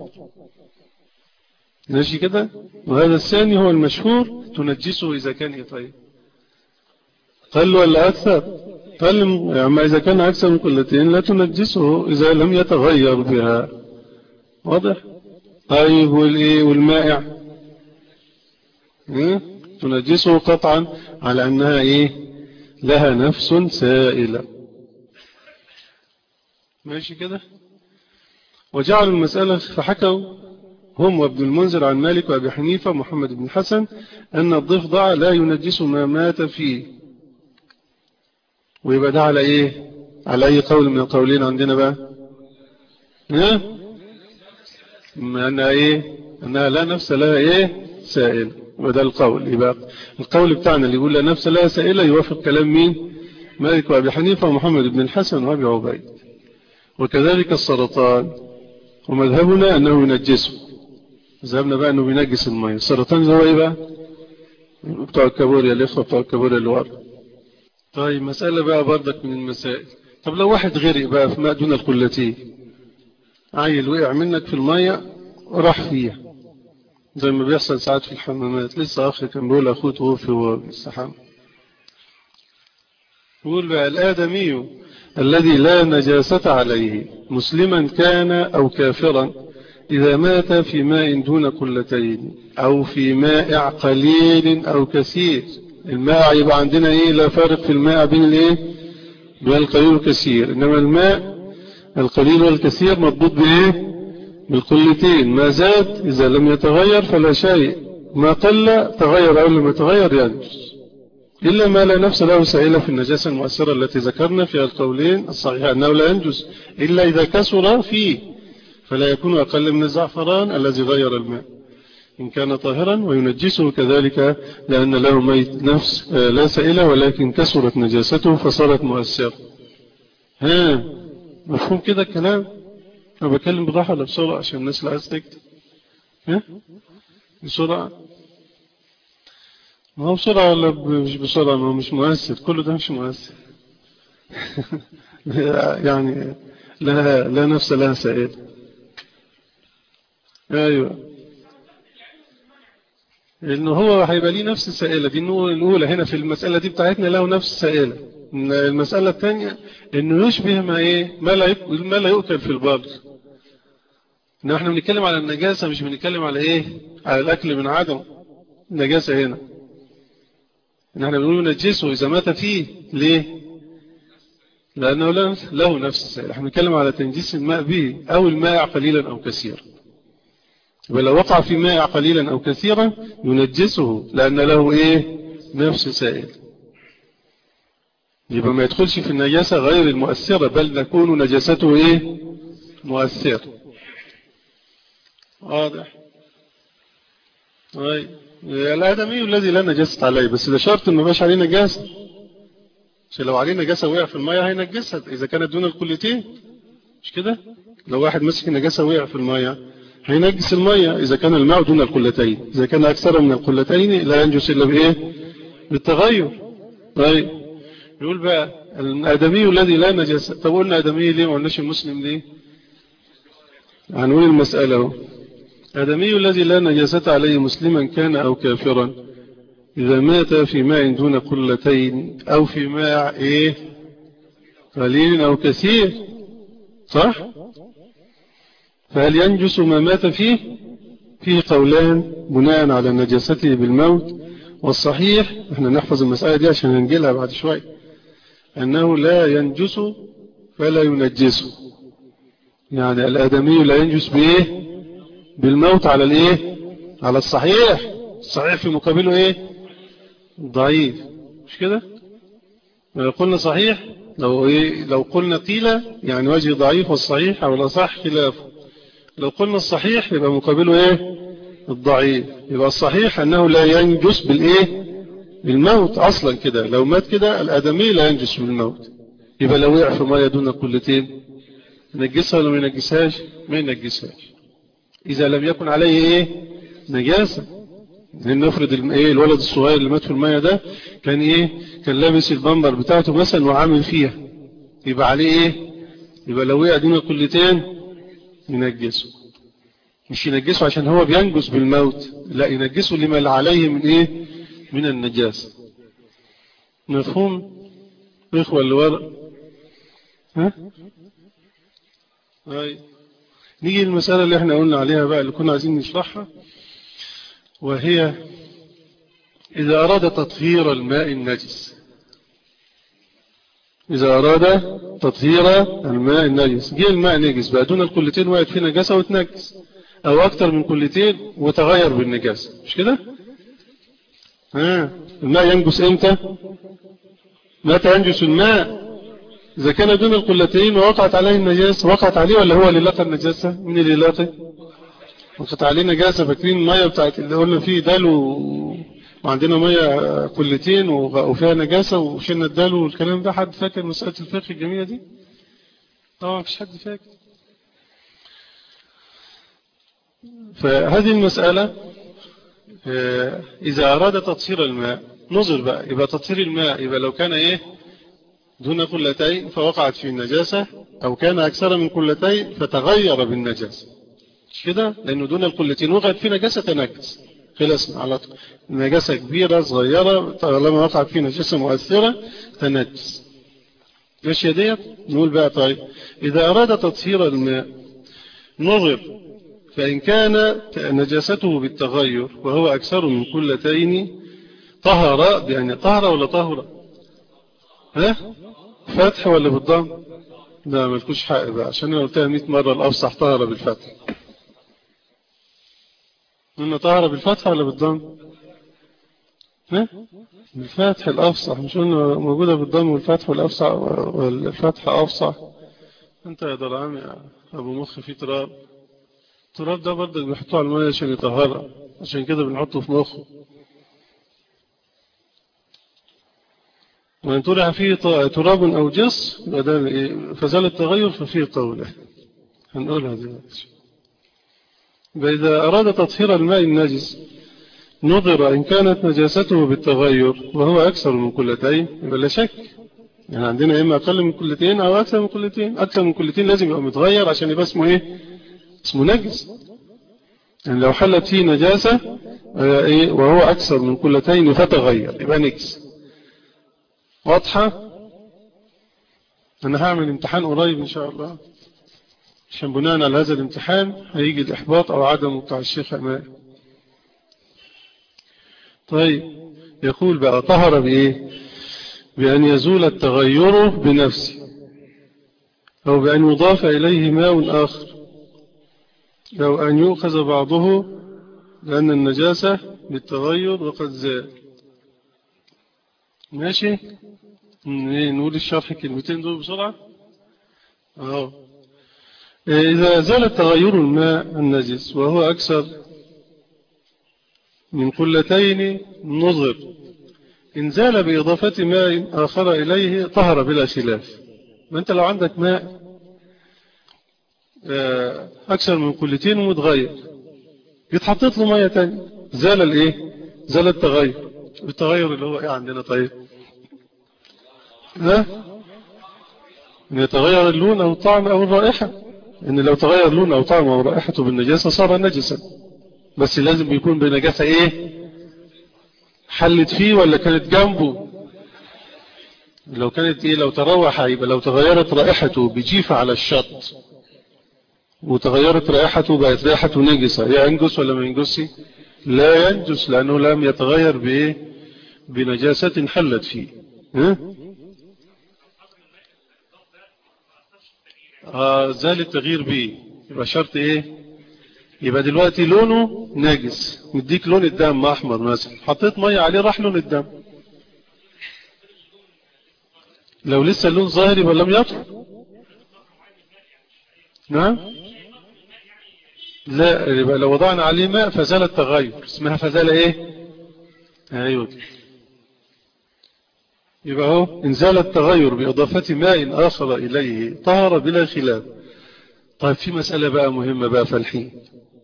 ماشي كده وهذا الثاني هو المشهور تنجسه إذا كان إيه طيب قل ولا أكثر قل أما إذا كان أكثر من قلتين لا تنجسه إذا لم يتغير بها واضح طيب والإيه والمائع إيه؟ تنجسه قطعا على أنها إيه لها نفس سائلة ماشي كده وجعلوا المسألة فحكوا هم وابن المنذر عن مالك وابي حنيفة ومحمد بن حسن أن الضفدع لا ينجس ما مات فيه ويبقى ده على إيه على أي قول من القولين عندنا بقى ها أنها إيه أنها لا نفس لها إيه سائل وده القول يبقى القول بتاعنا اللي يقول لا نفس لها سائلة يوافق كلام مين مالك وابي حنيفة ومحمد بن الحسن وابي عبيد وكذلك السرطان ومذهبنا أنه ينجسه ذهبنا بقى أنه بينجس المية السرطان هو إيه بقى بتوع الكابوريا الإخوة بتوع الكابوريا اللي ورا طيب مسألة بقى بردك من المسائل طب لو واحد غرق بقى في ماء دون القلتين عيل وقع منك في المية وراح فيها زي ما بيحصل ساعات في الحمامات لسه أخي كان بيقول أخوه توفي وهو بيستحمى يقول بقى الآدمي الذي لا نجاسة عليه مسلما كان أو كافرا إذا مات في ماء دون قلتين أو في مائع قليل أو كثير الماء يبقى عندنا إيه لا فارق في الماء بين الإيه بين القليل والكثير إنما الماء القليل والكثير مضبوط بإيه بالقلتين ما زاد إذا لم يتغير فلا شيء ما قل تغير أو لم يتغير ينجس إلا ما لا نفس له سائلة في النجاسة المؤثرة التي ذكرنا فيها القولين الصحيح أنه لا ينجس إلا إذا كسر فيه فلا يكون أقل من الزعفران الذي غير الماء إن كان طاهرا وينجسه كذلك لأن له ميت نفس لا سائلة ولكن كسرت نجاسته فصارت مؤثرة ها مفهوم كده الكلام أنا بكلم بضاحة ولا بسرعة عشان الناس اللي عايز تكتب ها بسرعة ما هو بسرعة ولا مش بسرعة ما هو مش مؤثر كله ده مش مؤثر يعني لا, لا نفس لها سائل ايوه لانه هو هيبقى ليه نفس السائلة دي الاولى هنا في المسألة دي بتاعتنا له نفس السائلة المسألة الثانية انه يشبه ما ايه ما لا ما لا يؤكل في البر ان احنا بنتكلم على النجاسة مش بنتكلم على ايه على الاكل من عدم النجاسة هنا ان احنا بنقول نجسه اذا مات فيه ليه لانه له نفس السائل احنا بنتكلم على تنجيس الماء به او الماء قليلا او كثيرا ولو وقع في ماء قليلا او كثيرا ينجسه لان له ايه نفس سائل يبقى ما يدخلش في النجاسة غير المؤثرة بل تكون نجاسته ايه مؤثرة واضح طيب الآدمي الذي لا نجست عليه بس ده شرط ما باش عليه نجاسة عشان لو عليه نجاسة وقع في المية هينجسها إذا كانت دون الكلتين مش كده لو واحد مسك نجاسة وقع في المية هينجس المية إذا كان الماء دون القلتين إذا كان أكثر من القلتين لا ينجس إلا بإيه بالتغير طيب يقول بقى الآدمي الذي لا نجس طب قلنا آدمي ليه ما قلناش المسلم ليه هنقول المسألة اهو آدمي الذي لا نجاسة عليه مسلما كان أو كافرا إذا مات في ماء دون قلتين أو في ماء إيه قليل أو كثير صح فهل ينجس ما مات فيه فيه قولان بناء على نجاسته بالموت والصحيح احنا نحفظ المسألة دي عشان ننجلها بعد شوي أنه لا ينجس فلا ينجسه يعني الآدمي لا ينجس بإيه بالموت على الإيه على الصحيح الصحيح في مقابله إيه ضعيف مش كده لو قلنا صحيح لو إيه لو قلنا قيل يعني وجه ضعيف والصحيح أو الأصح خلافه لو قلنا الصحيح يبقى مقابله إيه الضعيف يبقى الصحيح أنه لا ينجس بالإيه بالموت أصلا كده لو مات كده الآدمي لا ينجس بالموت يبقى لو وقع في مية دون كلتين ينجسها ولا ما ينجسهاش ما ينجسهاش إذا لم يكن عليه إيه نجاسة لأن نفرض إيه الولد الصغير اللي مات في المية ده كان إيه كان لابس البمبر بتاعته مثلا وعامل فيها يبقى عليه إيه يبقى لو وقع دون كلتين ينجسه مش ينجسه عشان هو بينجس بالموت لا ينجسه لما عليه من إيه من النجاسة مفهوم إخوة اللي ورق ها هاي نيجي المسألة اللي احنا قلنا عليها بقى اللي كنا عايزين نشرحها وهي إذا أراد تطهير الماء النجس إذا أراد تطهير الماء النجس جه الماء نجس بقى دون الكلتين وقعت فيه نجاسة وتنجس أو أكتر من كلتين وتغير بالنجاسة مش كده ها الماء ينجس إمتى متى ينجس الماء إذا كان دون القلتين ووقعت عليه النجاسة وقعت عليه ولا هو اللي لقى النجاسة من اللي لقى وقعت عليه نجاسة فاكرين المية بتاعت اللي قلنا فيه دال و... وعندنا مية قلتين وفيها نجاسة وشلنا الدال والكلام ده حد فاكر مسألة الفقه الجميلة دي طبعا مفيش حد فاكر فهذه المسألة إذا أراد تطهير الماء نظر بقى يبقى تطهير الماء يبقى لو كان إيه دون قلتين فوقعت في النجاسة أو كان أكثر من قلتين فتغير بالنجاسة مش كده لأنه دون القلتين وقعت في نجاسة تنجس خلصنا على طول نجاسة كبيرة صغيرة طالما وقعت في نجاسة مؤثرة تنجس ماشية ديت نقول بقى طيب إذا أراد تطهير الماء نظر فإن كان نجاسته بالتغير وهو أكثر من كلتين طهر يعني طهر ولا طهر ها فتح ولا بالضم لا ملكوش حق بقى عشان انا قلتها 100 مرة الأفصح طهر بالفتح قلنا طهر بالفتح ولا بالضم ها بالفتح الأفصح مش قلنا موجودة بالضم والفتح والأفصح والفتح أفصح انت يا درعام يا أبو مخ في تراب التراب ده برضك بيحطوه على المية عشان يطهرها عشان كده بنحطه في مخه وإن طلع فيه تراب أو جص فزال التغير ففيه قوله هنقولها دلوقتي فإذا أراد تطهير الماء النجس نظر إن كانت نجاسته بالتغير وهو أكثر من كلتين يبقى لا شك يعني عندنا إما أقل من كلتين أو أكثر من كلتين أكثر من كلتين لازم يبقى متغير عشان يبقى اسمه إيه اسمه نجس يعني لو حلت فيه نجاسة وهو أكثر من كلتين فتغير يبقى نجس واضحة أنا هعمل امتحان قريب إن شاء الله عشان بناء على هذا الامتحان هيجي الإحباط أو عدمه بتاع الشيخ أمال طيب يقول بقى طهر بإيه بأن يزول التغير بنفسه أو بأن يضاف إليه ماء آخر أو أن يؤخذ بعضه لأن النجاسة بالتغير وقد زال ماشي نقول الشرح كلمتين دول بسرعة أهو إذا زال تغير الماء النجس وهو أكثر من قلتين نظر إن زال بإضافة ماء آخر إليه طهر بلا خلاف ما أنت لو عندك ماء أكثر من قلتين ومتغير يتحطط له مية تانية زال الإيه زال التغير التغير اللي هو إيه عندنا طيب ها أن يتغير اللون أو الطعم أو الرائحة إن لو تغير لون أو طعم أو رائحته بالنجاسة صار نجسا بس لازم يكون بنجاسة إيه حلت فيه ولا كانت جنبه لو كانت إيه لو تروح يبقى لو تغيرت رائحته بجيفة على الشط وتغيرت رائحته بقت رائحته نجسة ينجس ولا ما ينجسش لا ينجس لأنه لم يتغير بإيه بنجاسة حلت فيه ها؟ آه زال التغيير بيه يبقى شرط ايه يبقى دلوقتي لونه ناجس مديك لون الدم احمر مثلا حطيت ميه عليه راح لون الدم لو لسه اللون ظاهر يبقى لم يطهر نعم لا يبقى لو وضعنا عليه ماء فزال التغير اسمها فزال ايه ايوه يبقى هو انزال التغير بإضافة ماء آخر إليه طهر بلا خلاف طيب في مسألة بقى مهمة بقى فالحين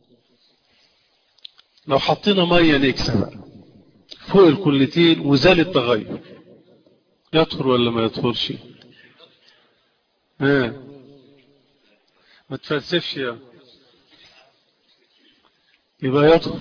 لو حطينا مية نكسة بقى فوق الكلتين وزال التغير يطهر ولا ما يطهرش ها ما تفلسفش يا يبقى يطهر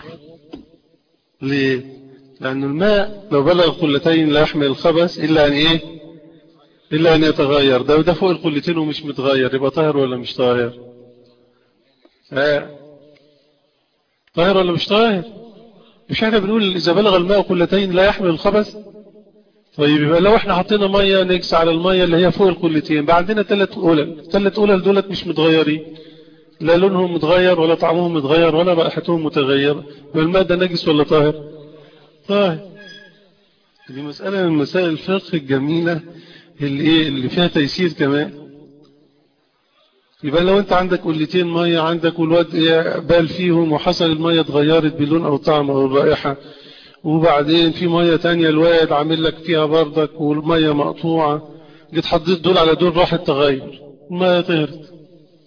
ليه لأن الماء لو بلغ قلتين لا يحمل الخبث إلا أن إيه إلا أن يتغير ده ده فوق القلتين ومش متغير يبقى طاهر ولا مش طاهر آه. طاهر ولا مش طاهر مش احنا بنقول إذا بلغ الماء قلتين لا يحمل الخبث طيب يبقى لو احنا حطينا مية نكس على المية اللي هي فوق القلتين بقى عندنا ثلاث أولى ثلاث أولى دولت مش متغيرين لا لونهم متغير ولا طعمهم متغير ولا رائحتهم متغيرة والماء ده نجس ولا طاهر طيب دي مسألة من مسائل الفقه الجميلة اللي, إيه اللي فيها تيسير كمان يبقى لو انت عندك قلتين مية عندك والواد بال فيهم وحصل المية اتغيرت بلون او طعم او رائحة وبعدين في مية تانية الواد عامل لك فيها بردك والمية مقطوعة جيت حطيت دول على دول راح التغير المية طهرت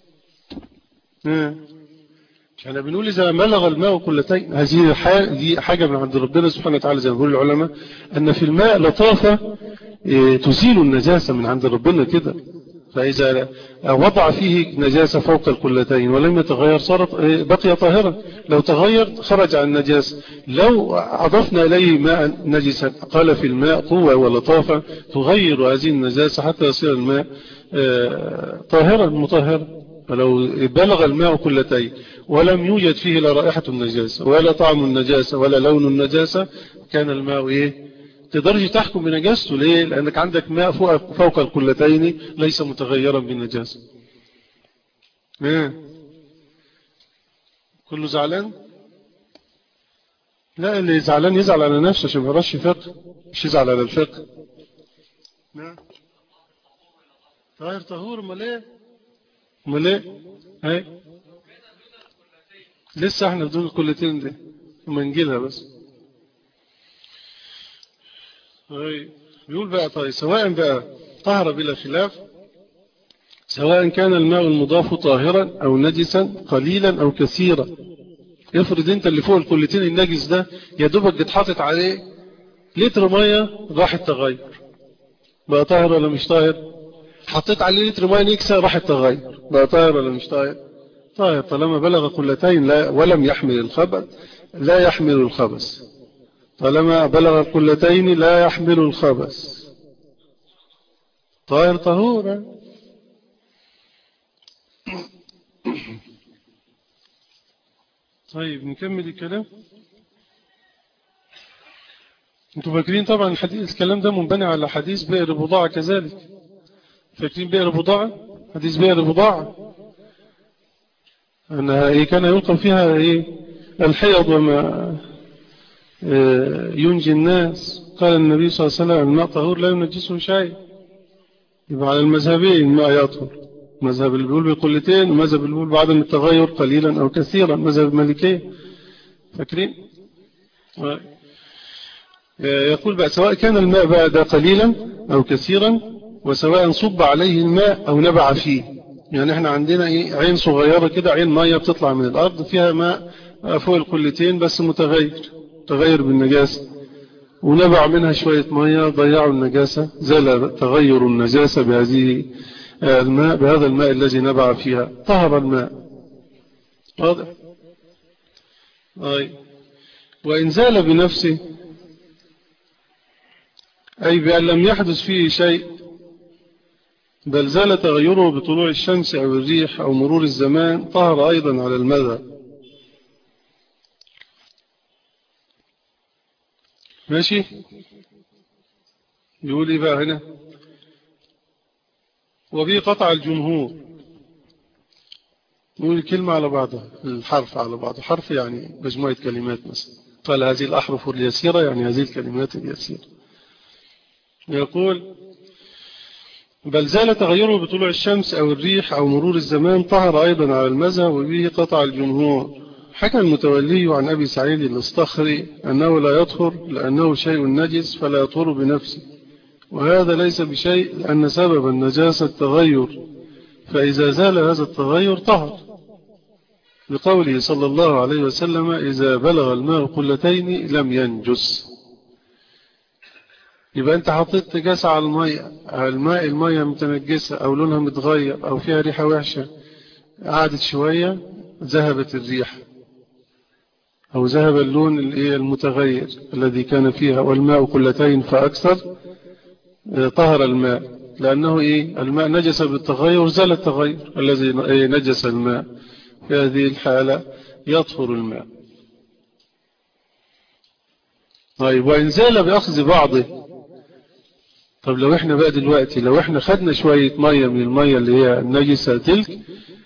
احنا بنقول إذا بلغ الماء كلتين هذه دي حاجة من عند ربنا سبحانه وتعالى زي ما بيقول العلماء أن في الماء لطافة تزيل النجاسة من عند ربنا كده فإذا وضع فيه نجاسة فوق القلتين ولم يتغير صارت بقي طاهرا لو تغير خرج عن النجاسة لو أضفنا إليه ماء نجسا قال في الماء قوة ولطافة تغير هذه النجاسة حتى يصير الماء طاهرا مطهرا فلو بلغ الماء كلتين ولم يوجد فيه لا رائحة النجاسة ولا طعم النجاسة ولا لون النجاسة كان الماء إيه تقدرش تحكم بنجاسته ليه لأنك عندك ماء فوق, فوق الكلتين ليس متغيرا بالنجاسة ايه كله زعلان لا اللي زعلان يزعل على نفسه عشان ما يقراش فقه مش يزعل على الفقه نعم طاهر طهور امال ايه امال ايه اهي لسه احنا بدون الكلتين دي وما نجيلها بس طيب بيقول بقى طيب سواء بقى طهر بلا خلاف سواء كان الماء المضاف طاهرا أو نجسا قليلا أو كثيرا افرض انت اللي فوق الكلتين النجس ده يا دوبك اتحطت عليه لتر مية راح التغير بقى طاهر ولا مش طاهر حطيت عليه لتر مية نكسة راح التغير بقى طاهر ولا مش طاهر طيب طالما بلغ قلتين لا ولم يحمل الخبث لا يحمل الخبث طالما بلغ القلتين لا يحمل الخبث طاهر طهورا طيب نكمل الكلام انتوا فاكرين طبعا الحديث الكلام ده منبني على حديث بئر بضاعة كذلك فاكرين بئر بضاعة حديث بئر بضاعة أنها إيه كان يلقى فيها إيه الحيض وما ينجي الناس قال النبي صلى الله عليه وسلم الماء طهور لا ينجسه شيء يبقى على المذهبين الماء يطهر مذهب اللي بيقول بقلتين ومذهب اللي بيقول بعدم التغير قليلا أو كثيرا مذهب المالكية فاكرين يقول بقى سواء كان الماء بقى ده قليلا أو كثيرا وسواء صب عليه الماء أو نبع فيه يعني احنا عندنا ايه عين صغيرة كده عين مية بتطلع من الأرض فيها ماء فوق القلتين بس متغير تغير بالنجاسة ونبع منها شوية مية ضيعوا النجاسة زال تغير النجاسة بهذه الماء بهذا الماء الذي نبع فيها طهر الماء واضح طيب وإن زال بنفسه أي بأن لم يحدث فيه شيء بل زال تغيره بطلوع الشمس أو الريح أو مرور الزمان طهر أيضا على المذهب ماشي يقول إيه بقى هنا وبه قطع الجمهور نقول الكلمة على بعضها الحرف على بعض حرف يعني مجموعة كلمات مثلا قال هذه الأحرف اليسيرة يعني هذه الكلمات اليسيرة يقول بل زال تغيره بطلوع الشمس أو الريح أو مرور الزمان طهر أيضا على المذهب وبه قطع الجمهور حكى المتولي عن أبي سعيد الاصطخري أنه لا يطهر لأنه شيء نجس فلا يطهر بنفسه وهذا ليس بشيء لأن سبب النجاسة التغير فإذا زال هذا التغير طهر بقوله صلى الله عليه وسلم إذا بلغ الماء قلتين لم ينجس يبقى أنت حطيت نجاسة على المية على الماء المية متنجسة أو لونها متغير أو فيها ريحة وحشة قعدت شوية ذهبت الريح أو ذهب اللون المتغير الذي كان فيها والماء قلتين فأكثر طهر الماء لأنه إيه الماء نجس بالتغير زال التغير الذي نجس الماء في هذه الحالة يطهر الماء طيب وإن زال بأخذ بعضه طب لو احنا بقى دلوقتي لو احنا خدنا شوية مية من المية اللي هي النجسة تلك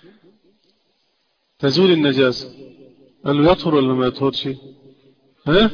تزول النجاسة قال له يطهر ولا ما يطهرش ها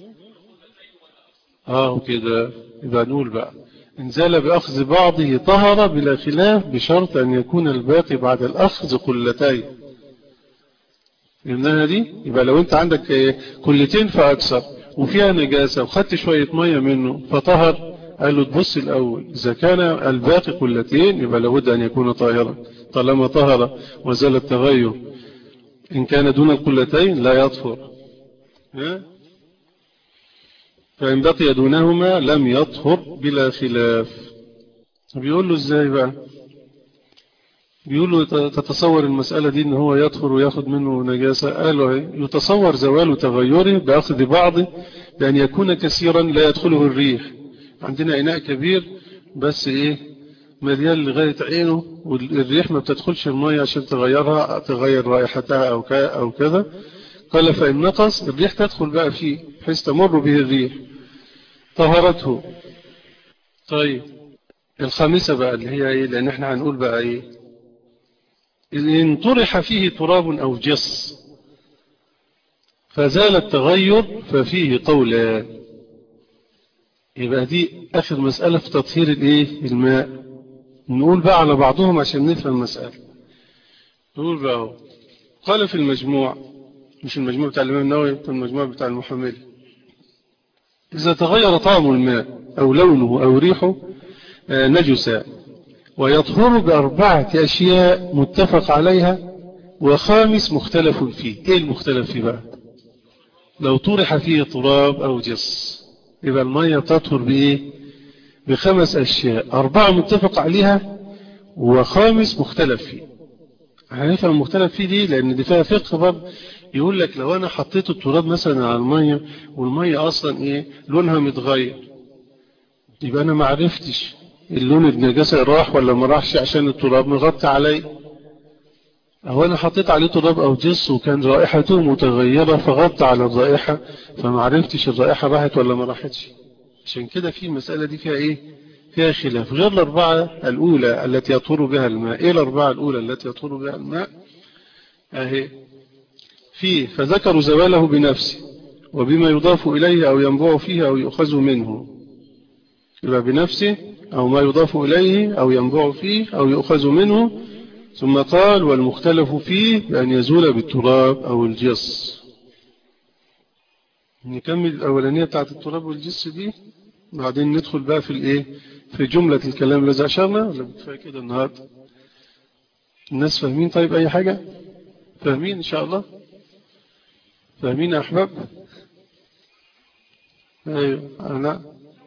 اه كده يبقى نقول بقى إن زال بأخذ بعضه طهر بلا خلاف بشرط أن يكون الباقي بعد الأخذ قلتين فهمناها دي يبقى لو أنت عندك كلتين فأكثر وفيها نجاسة وخدت شوية مية منه فطهر قال له تبص الأول إذا كان الباقي قلتين يبقى لابد أن يكون طاهرا طالما طهر وزال التغير إن كان دون القلتين لا يطهر فإن بقي دونهما لم يطهر بلا خلاف بيقول له ازاي بقى بيقول له تتصور المسألة دي ان هو يطهر وياخد منه نجاسة قال له يتصور زوال تغيره بأخذ بعضه بأن يكون كثيرا لا يدخله الريح عندنا إناء كبير بس إيه مليان لغاية عينه والريح ما بتدخلش المية عشان تغيرها تغير رائحتها أو أو كذا قال فإن نقص الريح تدخل بقى فيه بحيث تمر به الريح طهرته طيب الخامسة بقى اللي هي ايه لان احنا هنقول بقى ايه ان طرح فيه تراب او جص فزال التغير ففيه قولان يبقى دي اخر مسألة في تطهير الايه الماء نقول بقى على بعضهم عشان نفهم المسألة نقول بقى قال في المجموع مش المجموع بتاع الإمام النووي المجموع بتاع المحملي إذا تغير طعم الماء أو لونه أو ريحه نجسا ويطهر بأربعة أشياء متفق عليها وخامس مختلف فيه إيه المختلف فيه بقى لو طرح فيه تراب أو جص يبقى المية تطهر بإيه بخمس أشياء أربعة متفق عليها وخامس مختلف فيه هنفهم المختلف فيه دي لأن دي فيها فقه برضه يقول لك لو أنا حطيت التراب مثلا على المية والمية أصلا إيه لونها متغير يبقى أنا ما عرفتش اللون النجاسة راح ولا ما راحش عشان التراب مغطي علي أو أنا حطيت عليه تراب أو جس وكان رائحته متغيرة فغطى على الرائحة فما عرفتش الرائحة راحت ولا ما راحتش عشان كده في المسألة دي فيها إيه فيها خلاف غير الأربعة الأولى التي يطهر بها الماء إيه الأربعة الأولى التي يطهر بها الماء أهي فيه فذكروا زواله بنفسه وبما يضاف إليه أو ينبع فيه أو يؤخذ منه يبقى بنفسه أو ما يضاف إليه أو ينبع فيه أو يؤخذ منه ثم قال والمختلف فيه بأن يزول بالتراب أو الجص نكمل الأولانية بتاعت التراب والجص دي بعدين ندخل بقى في الإيه في جملة الكلام الذي أشرنا ولا بكفاية كده النهاردة الناس فاهمين طيب أي حاجة فاهمين إن شاء الله فاهمين يا أحباب أيوة أنا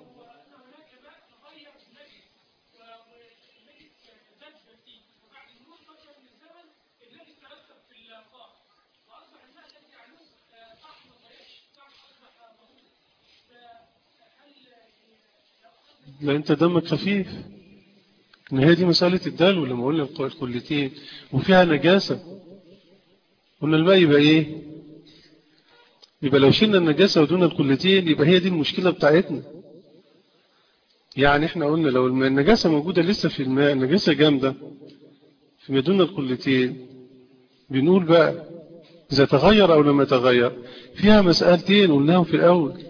لا انت دمك خفيف ان هي دي مسألة الدال ولما قلنا الكلتين وفيها نجاسة قلنا الماء يبقى ايه يبقى لو شلنا النجاسة ودون الكلتين يبقى هي دي المشكلة بتاعتنا يعني احنا قلنا لو النجاسة موجودة لسه في الماء النجاسة جامدة في دون الكلتين بنقول بقى إذا تغير أو لم يتغير فيها مسألتين قلناهم في الأول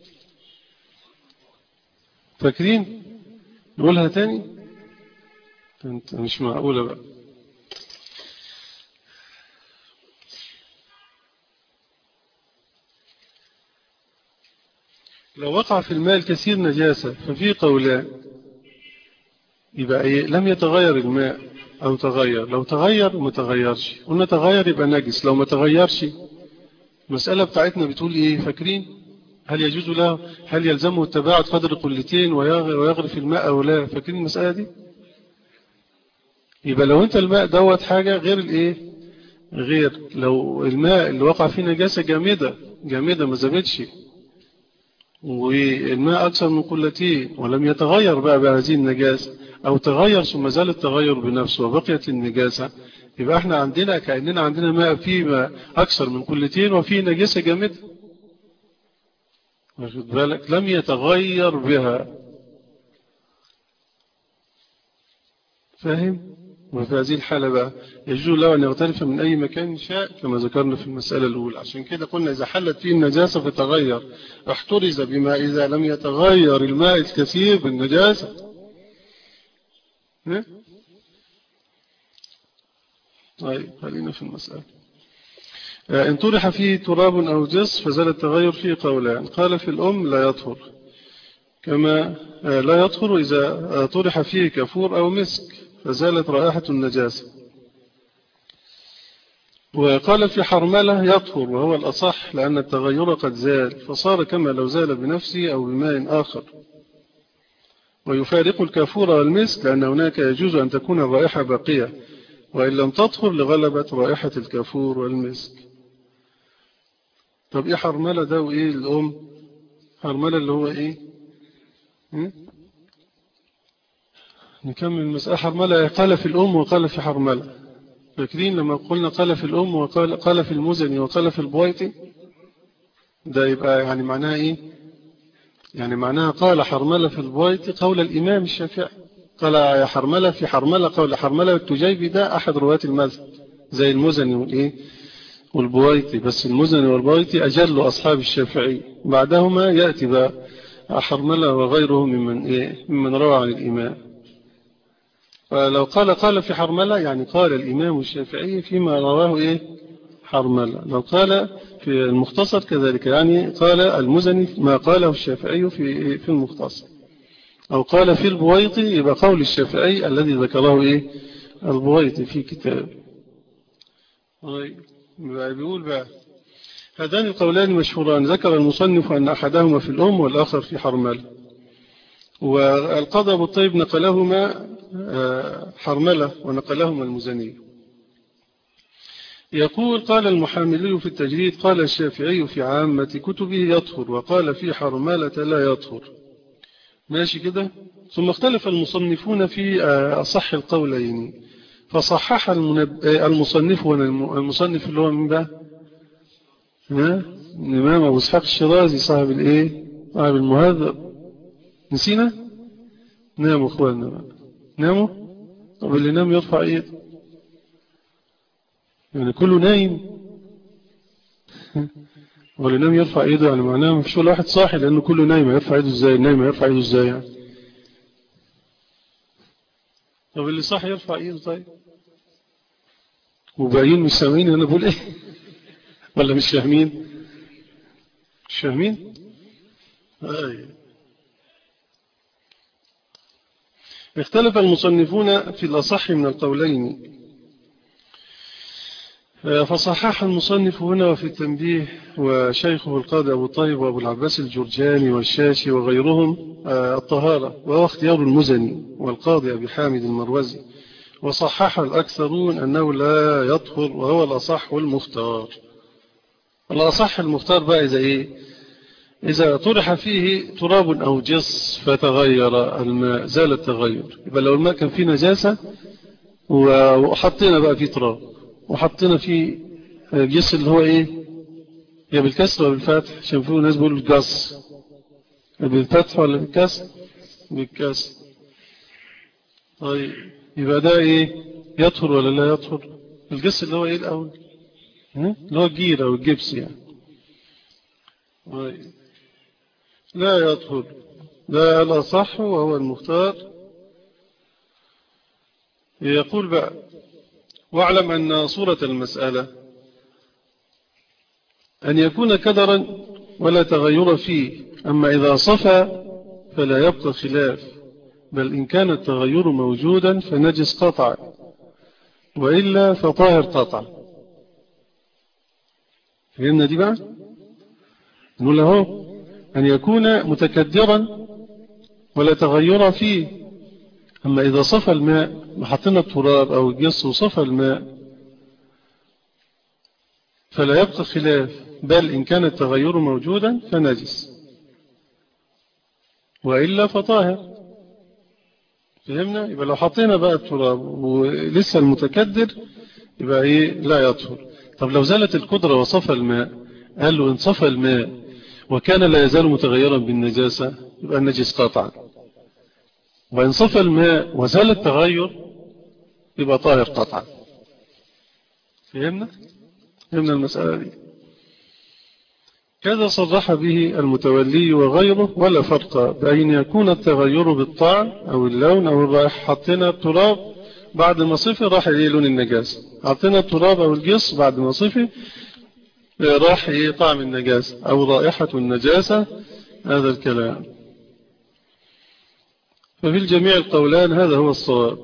فاكرين نقولها تاني انت مش معقولة بقى لو وقع في الماء الكثير نجاسة ففي قولان يبقى ايه لم يتغير الماء او تغير لو تغير وما تغيرش قلنا تغير يبقى نجس لو ما تغيرش المسألة بتاعتنا بتقول ايه فاكرين هل يجوز له هل يلزمه التباعد قدر قلتين ويغرف الماء أو لا فاكرين المسألة دي يبقى لو انت الماء دوت حاجة غير الايه غير لو الماء اللي وقع فيه نجاسة جامدة جامدة ما زبتش والماء أكثر من قلتين ولم يتغير بقى بهذه النجاسة أو تغير ثم زال التغير بنفسه وبقيت النجاسة يبقى احنا عندنا كأننا عندنا ماء فيه ماء أكثر من قلتين وفيه نجاسة جامدة واخد بالك لم يتغير بها فاهم وفي هذه الحالة بقى يجوز له أن يغترف من أي مكان شاء كما ذكرنا في المسألة الأولى عشان كده قلنا إذا حلت فيه النجاسة فتغير احترز بما إذا لم يتغير الماء الكثير بالنجاسة طيب خلينا في المسألة إن طرح فيه تراب أو جس فزال التغير فيه قولان قال في الأم لا يطهر كما لا يطهر إذا طرح فيه كفور أو مسك فزالت رائحة النجاسة وقال في حرملة يطهر وهو الأصح لأن التغير قد زال فصار كما لو زال بنفسه أو بماء آخر ويفارق الكافور والمسك لأن هناك يجوز أن تكون الرائحة باقية وإن لم تطهر لغلبة رائحة الكافور والمسك طب إيه حرملة ده وإيه الأم حرملة اللي هو إيه م? نكمل المسألة حرملة قال في الأم وقال في حرملة فاكرين لما قلنا قال في الأم وقال قال في المزني وقال في البويتي ده يبقى يعني معناها إيه يعني معناها قال حرملة في البويتي قول الإمام الشافعي قال يا حرملة في حرملة قول حرملة والتجيبي ده أحد رواة المذهب زي المزني والإيه والبويتي بس المزني والبويتي أجل أصحاب الشافعي بعدهما يأتي بقى حرملة وغيره ممن, إيه ممن روى عن الإمام فلو قال قال في حرملة يعني قال الإمام الشافعي فيما رواه إيه حرملة لو قال في المختصر كذلك يعني قال المزني ما قاله الشافعي في في المختصر أو قال في البويطي يبقى قول الشافعي الذي ذكره إيه البويطي في كتاب بيقول بقى هذان القولان مشهوران ذكر المصنف أن أحدهما في الأم والآخر في حرملة والقضى بالطيب نقلهما حرملة ونقلهما المزني يقول قال المحاملي في التجريد قال الشافعي في عامة كتبه يطهر وقال في حرمالة لا يطهر ماشي كده ثم اختلف المصنفون في أصح القولين فصحح المصنف المصنف اللي هو من بقى الإمام أبو اسحاق الشرازي صاحب الإيه صاحب المهذب نسينا ناموا أخواننا بقى ناموا طب اللي نام يرفع إيده يعني كله نايم واللي نام يرفع ايده يعني معناه مفيش ولا واحد صاحي لانه كله نايم يرفع ايده ازاي نايم يرفع ايده ازاي يعني طب اللي صاحي يرفع ايده طيب وباقيين مش سامعين انا بقول ايه ولا مش فاهمين مش فاهمين آه. اختلف المصنفون في الأصح من القولين فصحح المصنف هنا وفي التنبيه وشيخه القاضي أبو طيب وأبو العباس الجرجاني والشاشي وغيرهم الطهارة وهو اختيار المزني والقاضي أبي حامد المروزي وصحح الأكثرون أنه لا يطهر وهو الأصح والمختار الأصح المختار بقى إذا إيه إذا طرح فيه تراب أو جص فتغير الماء زال التغير يبقى لو الماء كان فيه نجاسة وحطينا بقى فيه تراب وحطينا فيه جص اللي هو إيه يا بالكسر ولا بالفتح عشان فيه ناس بيقولوا بالقص بالفتح ولا بالكسر بالكسر طيب يبقى ده إيه يطهر ولا لا يطهر الجص اللي هو إيه الأول اللي هو الجير أو الجبس يعني طيب لا يطهر لا الأصح وهو المختار يقول بقى واعلم أن صورة المسألة أن يكون كدرا ولا تغير فيه أما إذا صفى فلا يبقى خلاف بل إن كان التغير موجودا فنجس قطع وإلا فطاهر قطع فهمنا دي بقى نقول له أن يكون متكدرا ولا تغير فيه أما إذا صفى الماء وحطينا التراب أو الجص وصفى الماء فلا يبقى خلاف بل إن كان التغير موجودا فنجس وإلا فطاهر فهمنا يبقى لو حطينا بقى التراب ولسه المتكدر يبقى إيه لا يطهر طب لو زالت القدرة وصفى الماء قال له إن صفى الماء وكان لا يزال متغيرا بالنجاسة يبقى النجس قاطعا وإن صفى الماء وزال التغير يبقى طاهر قطعا فهمنا؟ فهمنا المسألة دي كذا صرح به المتولي وغيره ولا فرق بين يكون التغير بالطعم أو اللون أو الرائحة حطينا التراب بعد ما صفي راح إليه لون النجاسة حطينا التراب أو الجص بعد ما صفي راح إيه طعم النجاسة أو رائحة النجاسة هذا الكلام ففي الجميع القولان هذا هو الصواب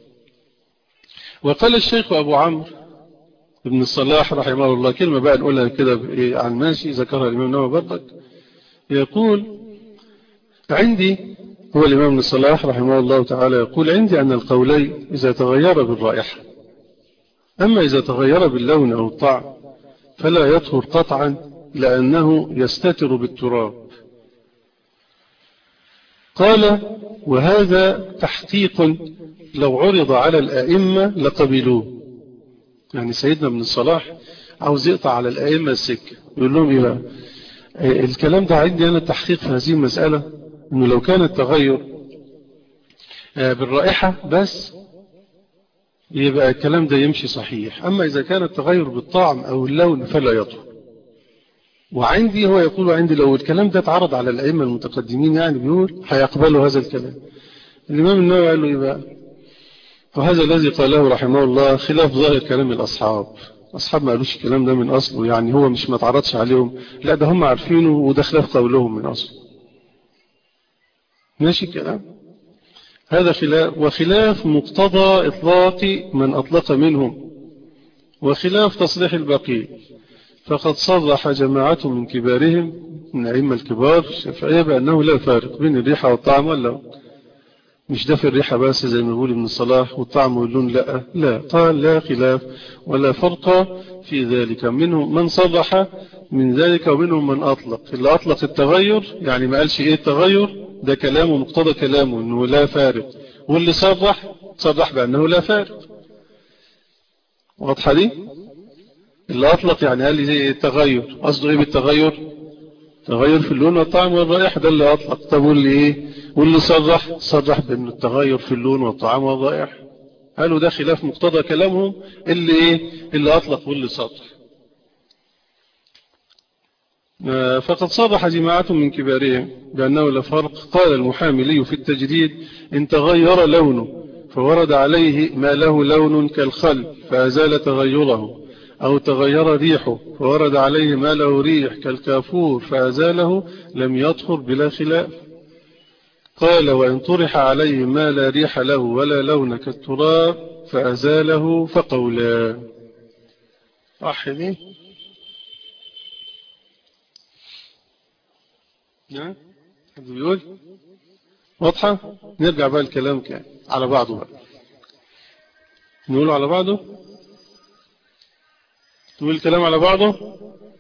وقال الشيخ أبو عمرو ابن الصلاح رحمه الله كلمة بقى نقولها كده عن ماشي ذكرها الإمام نوى بردك يقول عندي هو الإمام ابن الصلاح رحمه الله تعالى يقول عندي أن القولين إذا تغير بالرائحة أما إذا تغير باللون أو الطعم فلا يطهر قطعا لأنه يستتر بالتراب قال وهذا تحقيق لو عرض على الأئمة لقبلوه يعني سيدنا ابن الصلاح عاوز يقطع على الأئمة السكة يقول لهم إيه بقى الكلام ده عندي أنا تحقيق في هذه المسألة أنه لو كان التغير بالرائحة بس يبقى الكلام ده يمشي صحيح أما إذا كان التغير بالطعم أو اللون فلا يطهر وعندي هو يقول عندي لو الكلام ده اتعرض على الأئمة المتقدمين يعني بيقول هيقبلوا هذا الكلام الإمام النووي قال له إيه بقى وهذا الذي قاله رحمه الله خلاف ظاهر كلام الأصحاب أصحاب ما قالوش الكلام ده من أصله يعني هو مش ما تعرضش عليهم لا ده هم عارفينه وده خلاف قولهم من أصله ماشي الكلام هذا خلاف وخلاف مقتضى إطلاق من أطلق منهم وخلاف تصريح الباقي فقد صرح جماعة من كبارهم من أئمة الكبار الشافعية بأنه لا فارق بين الريحة والطعم واللون مش ده في الريحة بس زي ما يقول ابن صلاح والطعم واللون لا لا قال لا خلاف ولا فرق في ذلك منهم من صرح من ذلك ومنهم من أطلق اللي أطلق التغير يعني ما قالش إيه التغير ده كلامه مقتضى كلامه أنه لا فارق واللي صرح صرح بأنه لا فارق واضحة دي اللي أطلق يعني قال لي زي التغير قصده إيه بالتغير تغير في اللون والطعم والرائحة ده اللي أطلق طب واللي إيه واللي صرح صرح بأن التغير في اللون والطعام والرائحة قالوا ده خلاف مقتضى كلامهم اللي إيه اللي أطلق واللي صرح فقد صرح جماعة من كبارهم بأنه لا فرق قال المحاملي في التجديد إن تغير لونه فورد عليه ما له لون كالخل فأزال تغيره أو تغير ريحه فورد عليه ما له ريح كالكافور فأزاله لم يطهر بلا خلاف قال وإن طرح عليه ما لا ريح له ولا لون كالتراب فأزاله فقولا أحدي نعم حد بيقول واضحة نرجع بقى الكلام كان على بعضه بقى نقوله على بعضه نقول الكلام على بعضه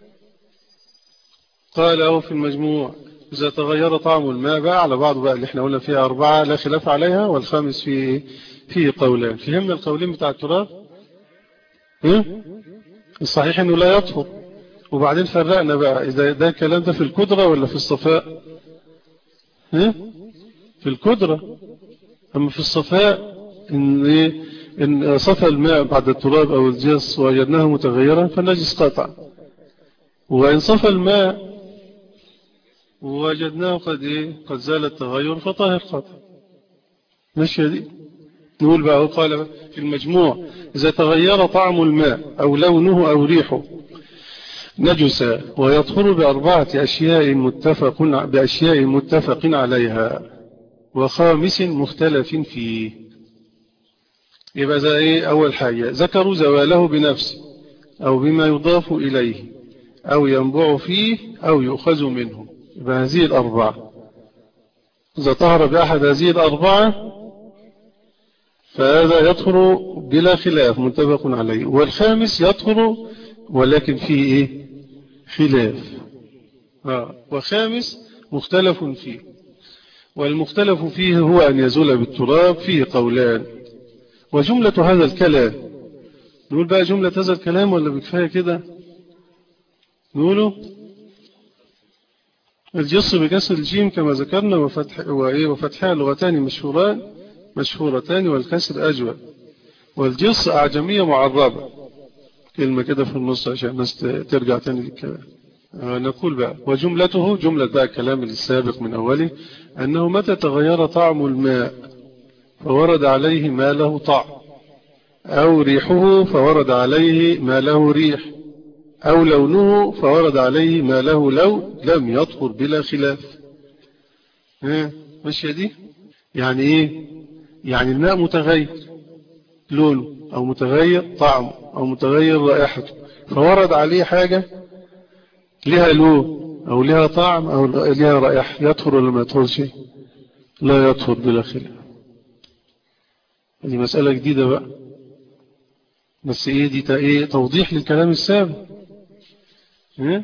قال أو في المجموع إذا تغير طعم الماء بقى على بعض بقى اللي احنا قلنا فيها أربعة لا خلاف عليها والخامس فيه فيه قولان فهمنا القولين بتاع التراب الصحيح انه لا يطهر وبعدين فرقنا بقى إذا ده الكلام ده في الكدرة ولا في الصفاء في الكدرة أما في الصفاء إن, إيه؟ إن صفى الماء بعد التراب أو الجص وجدناه متغيرا فالنجس قطع وإن صفى الماء ووجدناه قد إيه قد زال التغير فطاهر قطع ماشية دي نقول بقى قال في المجموع إذا تغير طعم الماء أو لونه أو ريحه نجس ويطهر بأربعة أشياء متفق بأشياء متفق عليها وخامس مختلف فيه يبقى زي إيه أول حاجة ذكروا زواله بنفسه أو بما يضاف إليه أو ينبع فيه أو يؤخذ منه يبقى هذه الأربعة إذا طهر بأحد هذه الأربعة فهذا يطهر بلا خلاف متفق عليه والخامس يطهر ولكن فيه إيه خلاف آه. وخامس مختلف فيه والمختلف فيه هو أن يزول بالتراب فيه قولان وجملة هذا الكلام نقول بقى جملة هذا الكلام ولا بكفاية كده نقوله الجص بكسر الجيم كما ذكرنا وفتح وإيه وفتحها لغتان مشهوران مشهورتان والكسر أجود والجص أعجمية معربة كلمة كده في النص عشان الناس ترجع تاني للكلام نقول بقى وجملته جملة بقى الكلام السابق من أوله أنه متى تغير طعم الماء فورد عليه ما له طعم أو ريحه فورد عليه ما له ريح أو لونه فورد عليه ما له لون لم يطهر بلا خلاف ها ماشية دي يعني إيه يعني الماء متغير لونه أو متغير طعمه أو متغير رائحته فورد عليه حاجة لها لون أو لها طعم أو لها رائحة يطهر ولا ما يطهر شيء لا يطهر بلا خلاف هذه مسألة جديدة بقى بس ايه دي ايه توضيح للكلام السابق ايه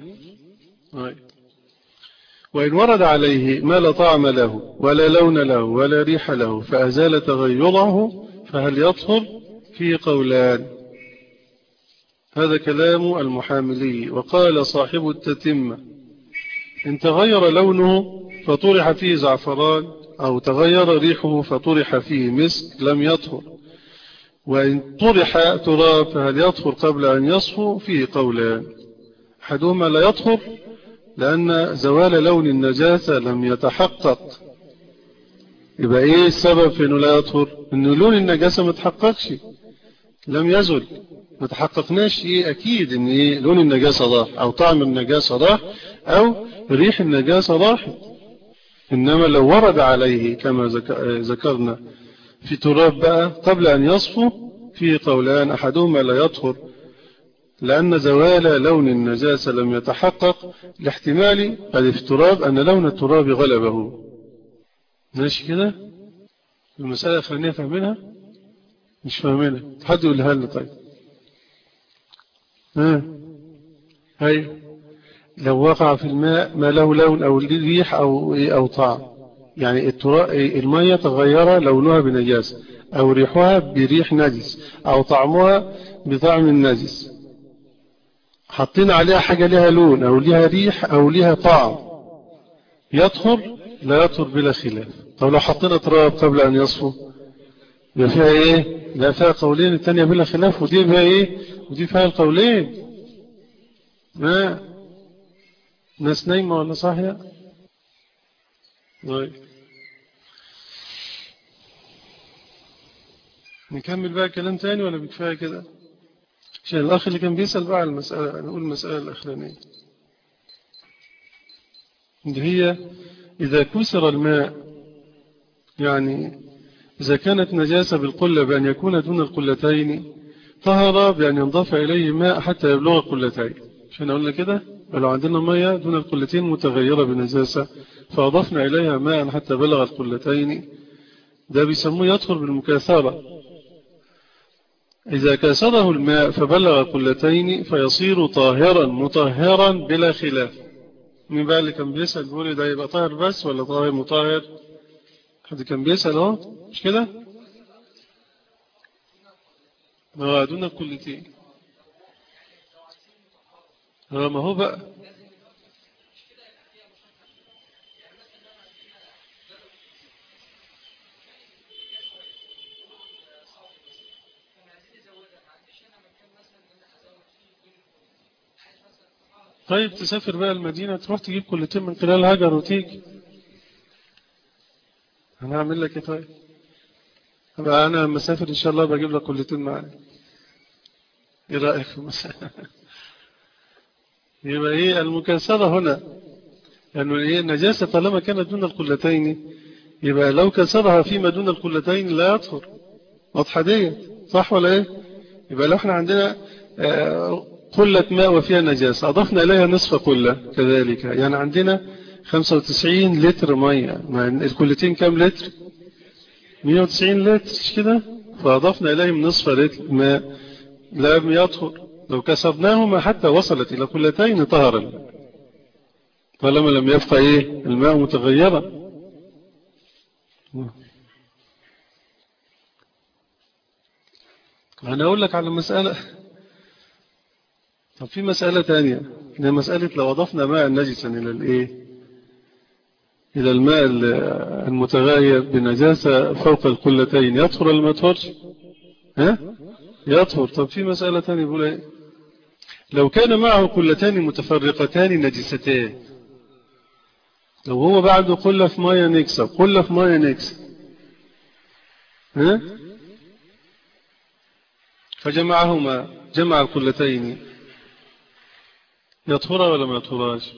وإن ورد عليه ما لا طعم له ولا لون له ولا ريح له فأزال تغيره فهل يطهر فيه قولان هذا كلام المحاملي وقال صاحب التتمة إن تغير لونه فطرح فيه زعفران أو تغير ريحه فطرح فيه مسك لم يطهر وإن طرح تراب فهل يطهر قبل أن يصفو فيه قولان أحدهما لا يطهر لأن زوال لون النجاسة لم يتحقق يبقى إيه السبب في أنه لا يطهر أنه لون النجاسة ما تحققش لم يزل ما تحققناش إيه أكيد أن إيه لون النجاسة راح أو طعم النجاسة راح أو ريح النجاسة راحت إنما لو ورد عليه كما ذكرنا في تراب بقى قبل أن يصفو فيه قولان أحدهما لا يطهر لأن زوال لون النجاسة لم يتحقق لاحتمال الافتراب أن لون التراب غلبه ماشي كده المسألة الأخرانية فاهمينها مش فاهمينها حد يقولها لنا طيب ها هاي لو وقع في الماء ما له لون أو ريح أو أو طعم يعني المية تغير لونها بنجاسة أو ريحها بريح نجس أو طعمها بطعم النجس حطينا عليها حاجة لها لون أو لها ريح أو لها طعم يطهر لا يطهر بلا خلاف طب لو حطينا تراب قبل أن يصفو يبقى فيها إيه لا فيها قولين الثانية بلا خلاف ودي فيها إيه ودي فيها القولين ما ناس نايمة ولا صاحية طيب نكمل بقى كلام تاني ولا بكفاية كده عشان الأخ اللي كان بيسأل بقى على المسألة نقول المسألة الأخرانية اللي هي إذا كسر الماء يعني إذا كانت نجاسة بالقلة بأن يكون دون القلتين طهر بأن ينضاف إليه ماء حتى يبلغ قلتين عشان أقول كده لو عندنا مية دون القلتين متغيرة بنجاسة فأضفنا إليها ماء حتى بلغ القلتين ده بيسموه يدخل بالمكاثرة إذا كسره الماء فبلغ قلتين فيصير طاهرا مطهرا بلا خلاف من بقى اللي كان بيسأل بيقول ده يبقى طاهر بس ولا طاهر مطهر حد كان بيسأل اهو مش كده اه دون القلتين اه ما هو بقى طيب تسافر بقى المدينة تروح تجيب كلتين من خلال هاجر وتيجي أنا هعمل لك إيه طيب أبقى أنا لما أسافر إن شاء الله بجيب لك كلتين معايا إيه رأيك في المسألة يبقى إيه المكاسرة هنا لأنه يعني إيه النجاسة طالما كانت دون القلتين يبقى لو كسرها فيما دون القلتين لا يطهر واضحة دي صح ولا إيه يبقى لو احنا عندنا آه قلة ماء وفيها نجاسة أضفنا إليها نصف قلة كذلك يعني عندنا 95 لتر مية الكلتين كم لتر 190 لتر مش كده فأضفنا إليهم نصف لتر ماء لم يطهر لو كسرناهما حتى وصلت إلى كلتين طهر طالما لم يبقى إيه الماء متغيرا أنا أقول لك على مسألة طب في مسألة تانية هي مسألة لو أضفنا ماء نجسا إلى الإيه إلى الماء المتغير بنجاسة فوق القلتين يطهر ولا ما يطهرش ها يطهر طب في مسألة تانية يقول إيه لو كان معه قلتان متفرقتان نجستان لو هو بعده قلة في مية نكسة قلة في مية نكسة ها فجمعهما جمع القلتين يطهر ولا ما يطهرهاش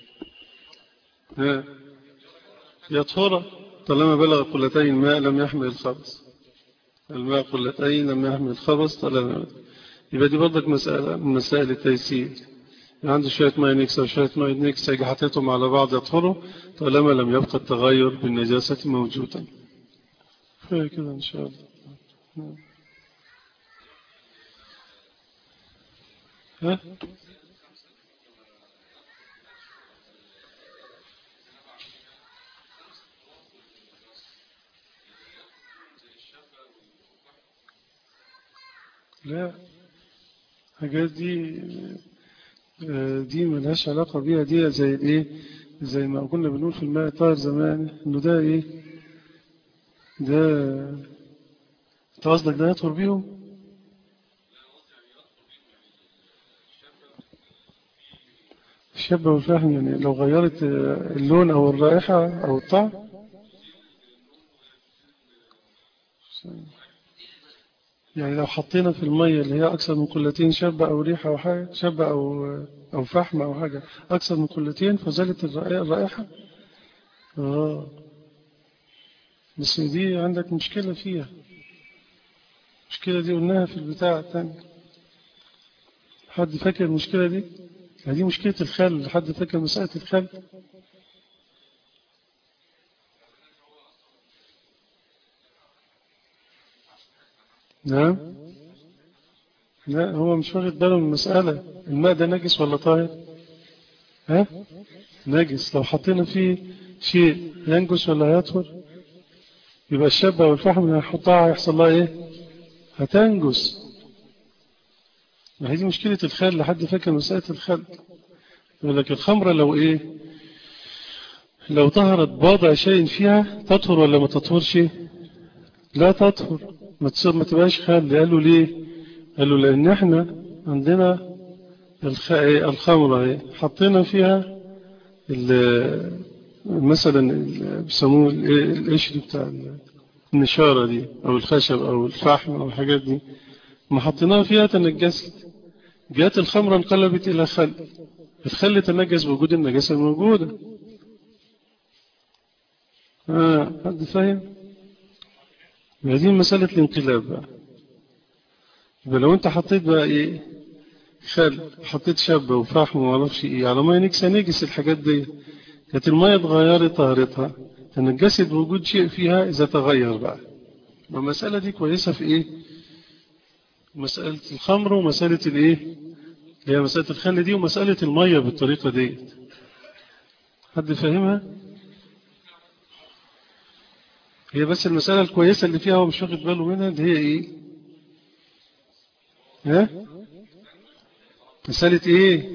يطهر طالما بلغ قلتين الماء لم يحمل الخبث الماء قلتين لم يحمل الخبث طالما يبقى دي برضك مسألة من مسائل التيسير عنده شوية ماء نكسة وشوية ماء نكسة يجي حطيتهم على بعض يطهروا طالما لم يبقى التغير بالنجاسة موجودا فهي كده إن شاء الله ها لا حاجات دي دي ملهاش علاقة بيها دي زي الايه زي ما كنا بنقول في الماء طاهر زمان انه ده ايه ده انت قصدك ده يطهر بيهم الشبه والفهم يعني لو غيرت اللون او الرائحة او الطعم يعني لو حطينا في المية اللي هي أكثر من قلتين شبة أو ريحة أو حاجة شبة أو, أو فحم أو حاجة أكثر من قلتين فزالت الرائحة آه بس دي عندك مشكلة فيها المشكلة دي قلناها في البتاع الثاني حد فاكر المشكلة دي دي مشكلة الخل حد فاكر مسألة الخل نعم لا هو مش واخد باله من المسألة الماء ده نجس ولا طاهر ها نجس لو حطينا فيه شيء ينجس ولا هيطهر يبقى الشابة والفحم اللي هنحطها هيحصل لها ايه هتنجس ما هي دي مشكلة الخل لحد فاكر مسألة الخل يقول لك الخمرة لو ايه لو طهرت بوضع شيء فيها تطهر ولا ما تطهرش لا تطهر ما تصير ما تبقاش خل قالوا ليه قالوا لان احنا عندنا الخ... الخمرة حطينا فيها مثلا بيسموه القشر بتاع النشارة دي او الخشب او الفحم او الحاجات دي ما حطيناها فيها تنجست جاءت الخمرة انقلبت الى خل الخل تنجس بوجود النجاسة الموجودة آه حد فاهم هذه مسألة الانقلاب بقى يبقى لو انت حطيت بقى ايه خل حطيت شابة وفحم وما اعرفش ايه على ما ينكس نجس الحاجات دي كانت المية اتغيرت طهرتها تنجست بوجود شيء فيها اذا تغير بقى والمسألة دي كويسة في ايه مسألة الخمر ومسألة الايه اللي هي مسألة الخل دي ومسألة المية بالطريقة دي حد فاهمها هي بس المسألة الكويسة اللي فيها هو مش واخد باله منها دي هي ايه ها مسألة ايه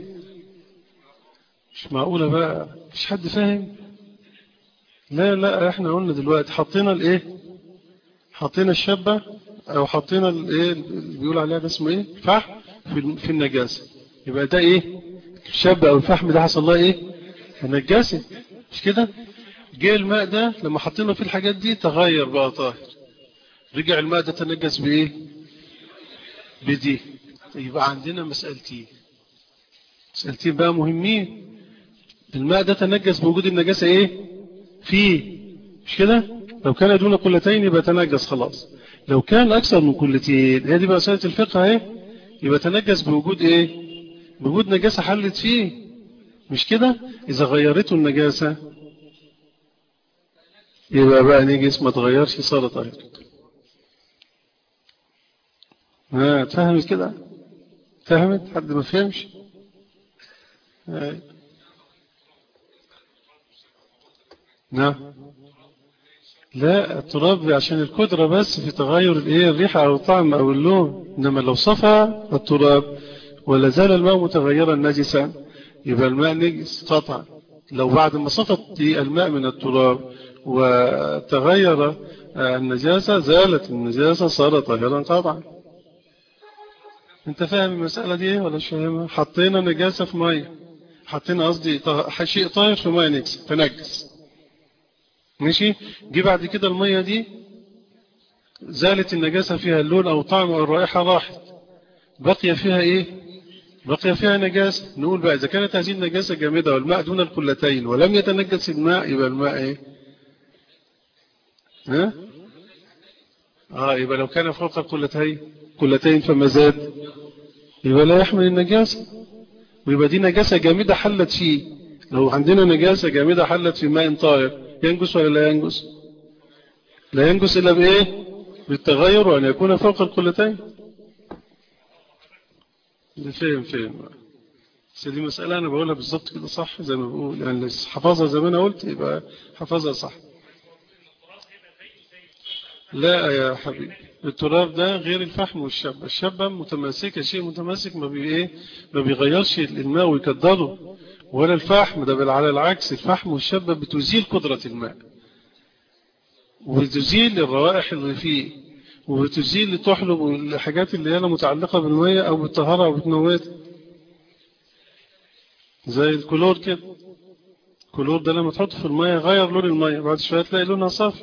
مش معقولة بقى مش حد فاهم لا لا احنا قلنا دلوقتي حطينا الايه حطينا الشابة او حطينا الايه اللي بيقول عليها ده اسمه ايه فحم في في النجاسة يبقى ده ايه الشابة او الفحم ده حصل لها ايه النجاسة مش كده جه الماء ده لما حطينا فيه الحاجات دي تغير بقى طاهر رجع الماء ده تنجس بايه بدي يبقى عندنا مسألتين مسألتين بقى مهمين الماء ده تنجس بوجود النجاسة ايه فيه مش كده لو كان دون قلتين يبقى تنجس خلاص لو كان اكثر من قلتين هي دي بقى مسألة الفقه اهي يبقى تنجس بوجود ايه بوجود نجاسة حلت فيه مش كده اذا غيرته النجاسة يبقى بقى نجس ما تغيرش صار طاهر ها تفهمت كده فهمت حد ما فهمش نعم لا التراب عشان القدرة بس في تغير الايه الريحة او الطعم او اللون انما لو صفى التراب ولا زال الماء متغيرا نجسا يبقى الماء نجس قطعا لو بعد ما صفت الماء من التراب وتغير النجاسة زالت النجاسة صار طاهرا قطعا انت فاهم المسألة دي ولا مش فاهمها حطينا نجاسة في مية حطينا قصدي شيء طاهر في مية نجس تنجس ماشي جه بعد كده المية دي زالت النجاسة فيها اللون او طعم او الرائحة راحت بقي فيها ايه بقي فيها نجاسة نقول بقى اذا كانت هذه النجاسة جامدة والماء دون القلتين ولم يتنجس الماء يبقى الماء ايه ها اه يبقى لو كان فوق القلتين قلتين فما زاد يبقى لا يحمل النجاسة ويبقى دي نجاسة جامدة حلت فيه لو عندنا نجاسة جامدة حلت في ماء طاهر ينجس ولا لا ينجس لا ينجس إلا بإيه بالتغير وأن يكون فوق القلتين فهم فهم بس دي مسألة أنا بقولها بالظبط كده صح زي ما بقول يعني حفظها زي ما أنا قلت يبقى حفظها صح لا يا حبيبي التراب ده غير الفحم والشبة الشبة متماسكة شيء متماسك ما بي ايه ما بيغيرش الماء ويكدره ولا الفحم ده على العكس الفحم والشبة بتزيل قدرة الماء وبتزيل الروائح اللي فيه وبتزيل تحلب الحاجات اللي هي متعلقة بالمية او بالطهارة او بالنوات زي الكلور كده الكلور ده لما تحطه في المية غير لون المية بعد شوية تلاقي لونها صافي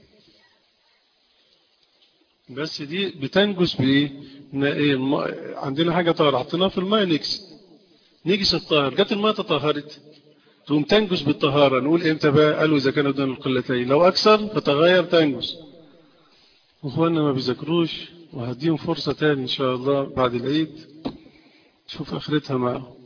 بس دي بتنجس بايه الم... عندنا حاجة طاهرة حطيناها في الماء نجس نجس الطاهر جت الماء تطهرت تقوم تنجس بالطهارة نقول امتى بقى قالوا إذا كانوا دون القلتين لو أكثر فتغير تنجس أخواننا ما بيذكروش وهديهم فرصة تاني إن شاء الله بعد العيد شوف آخرتها معهم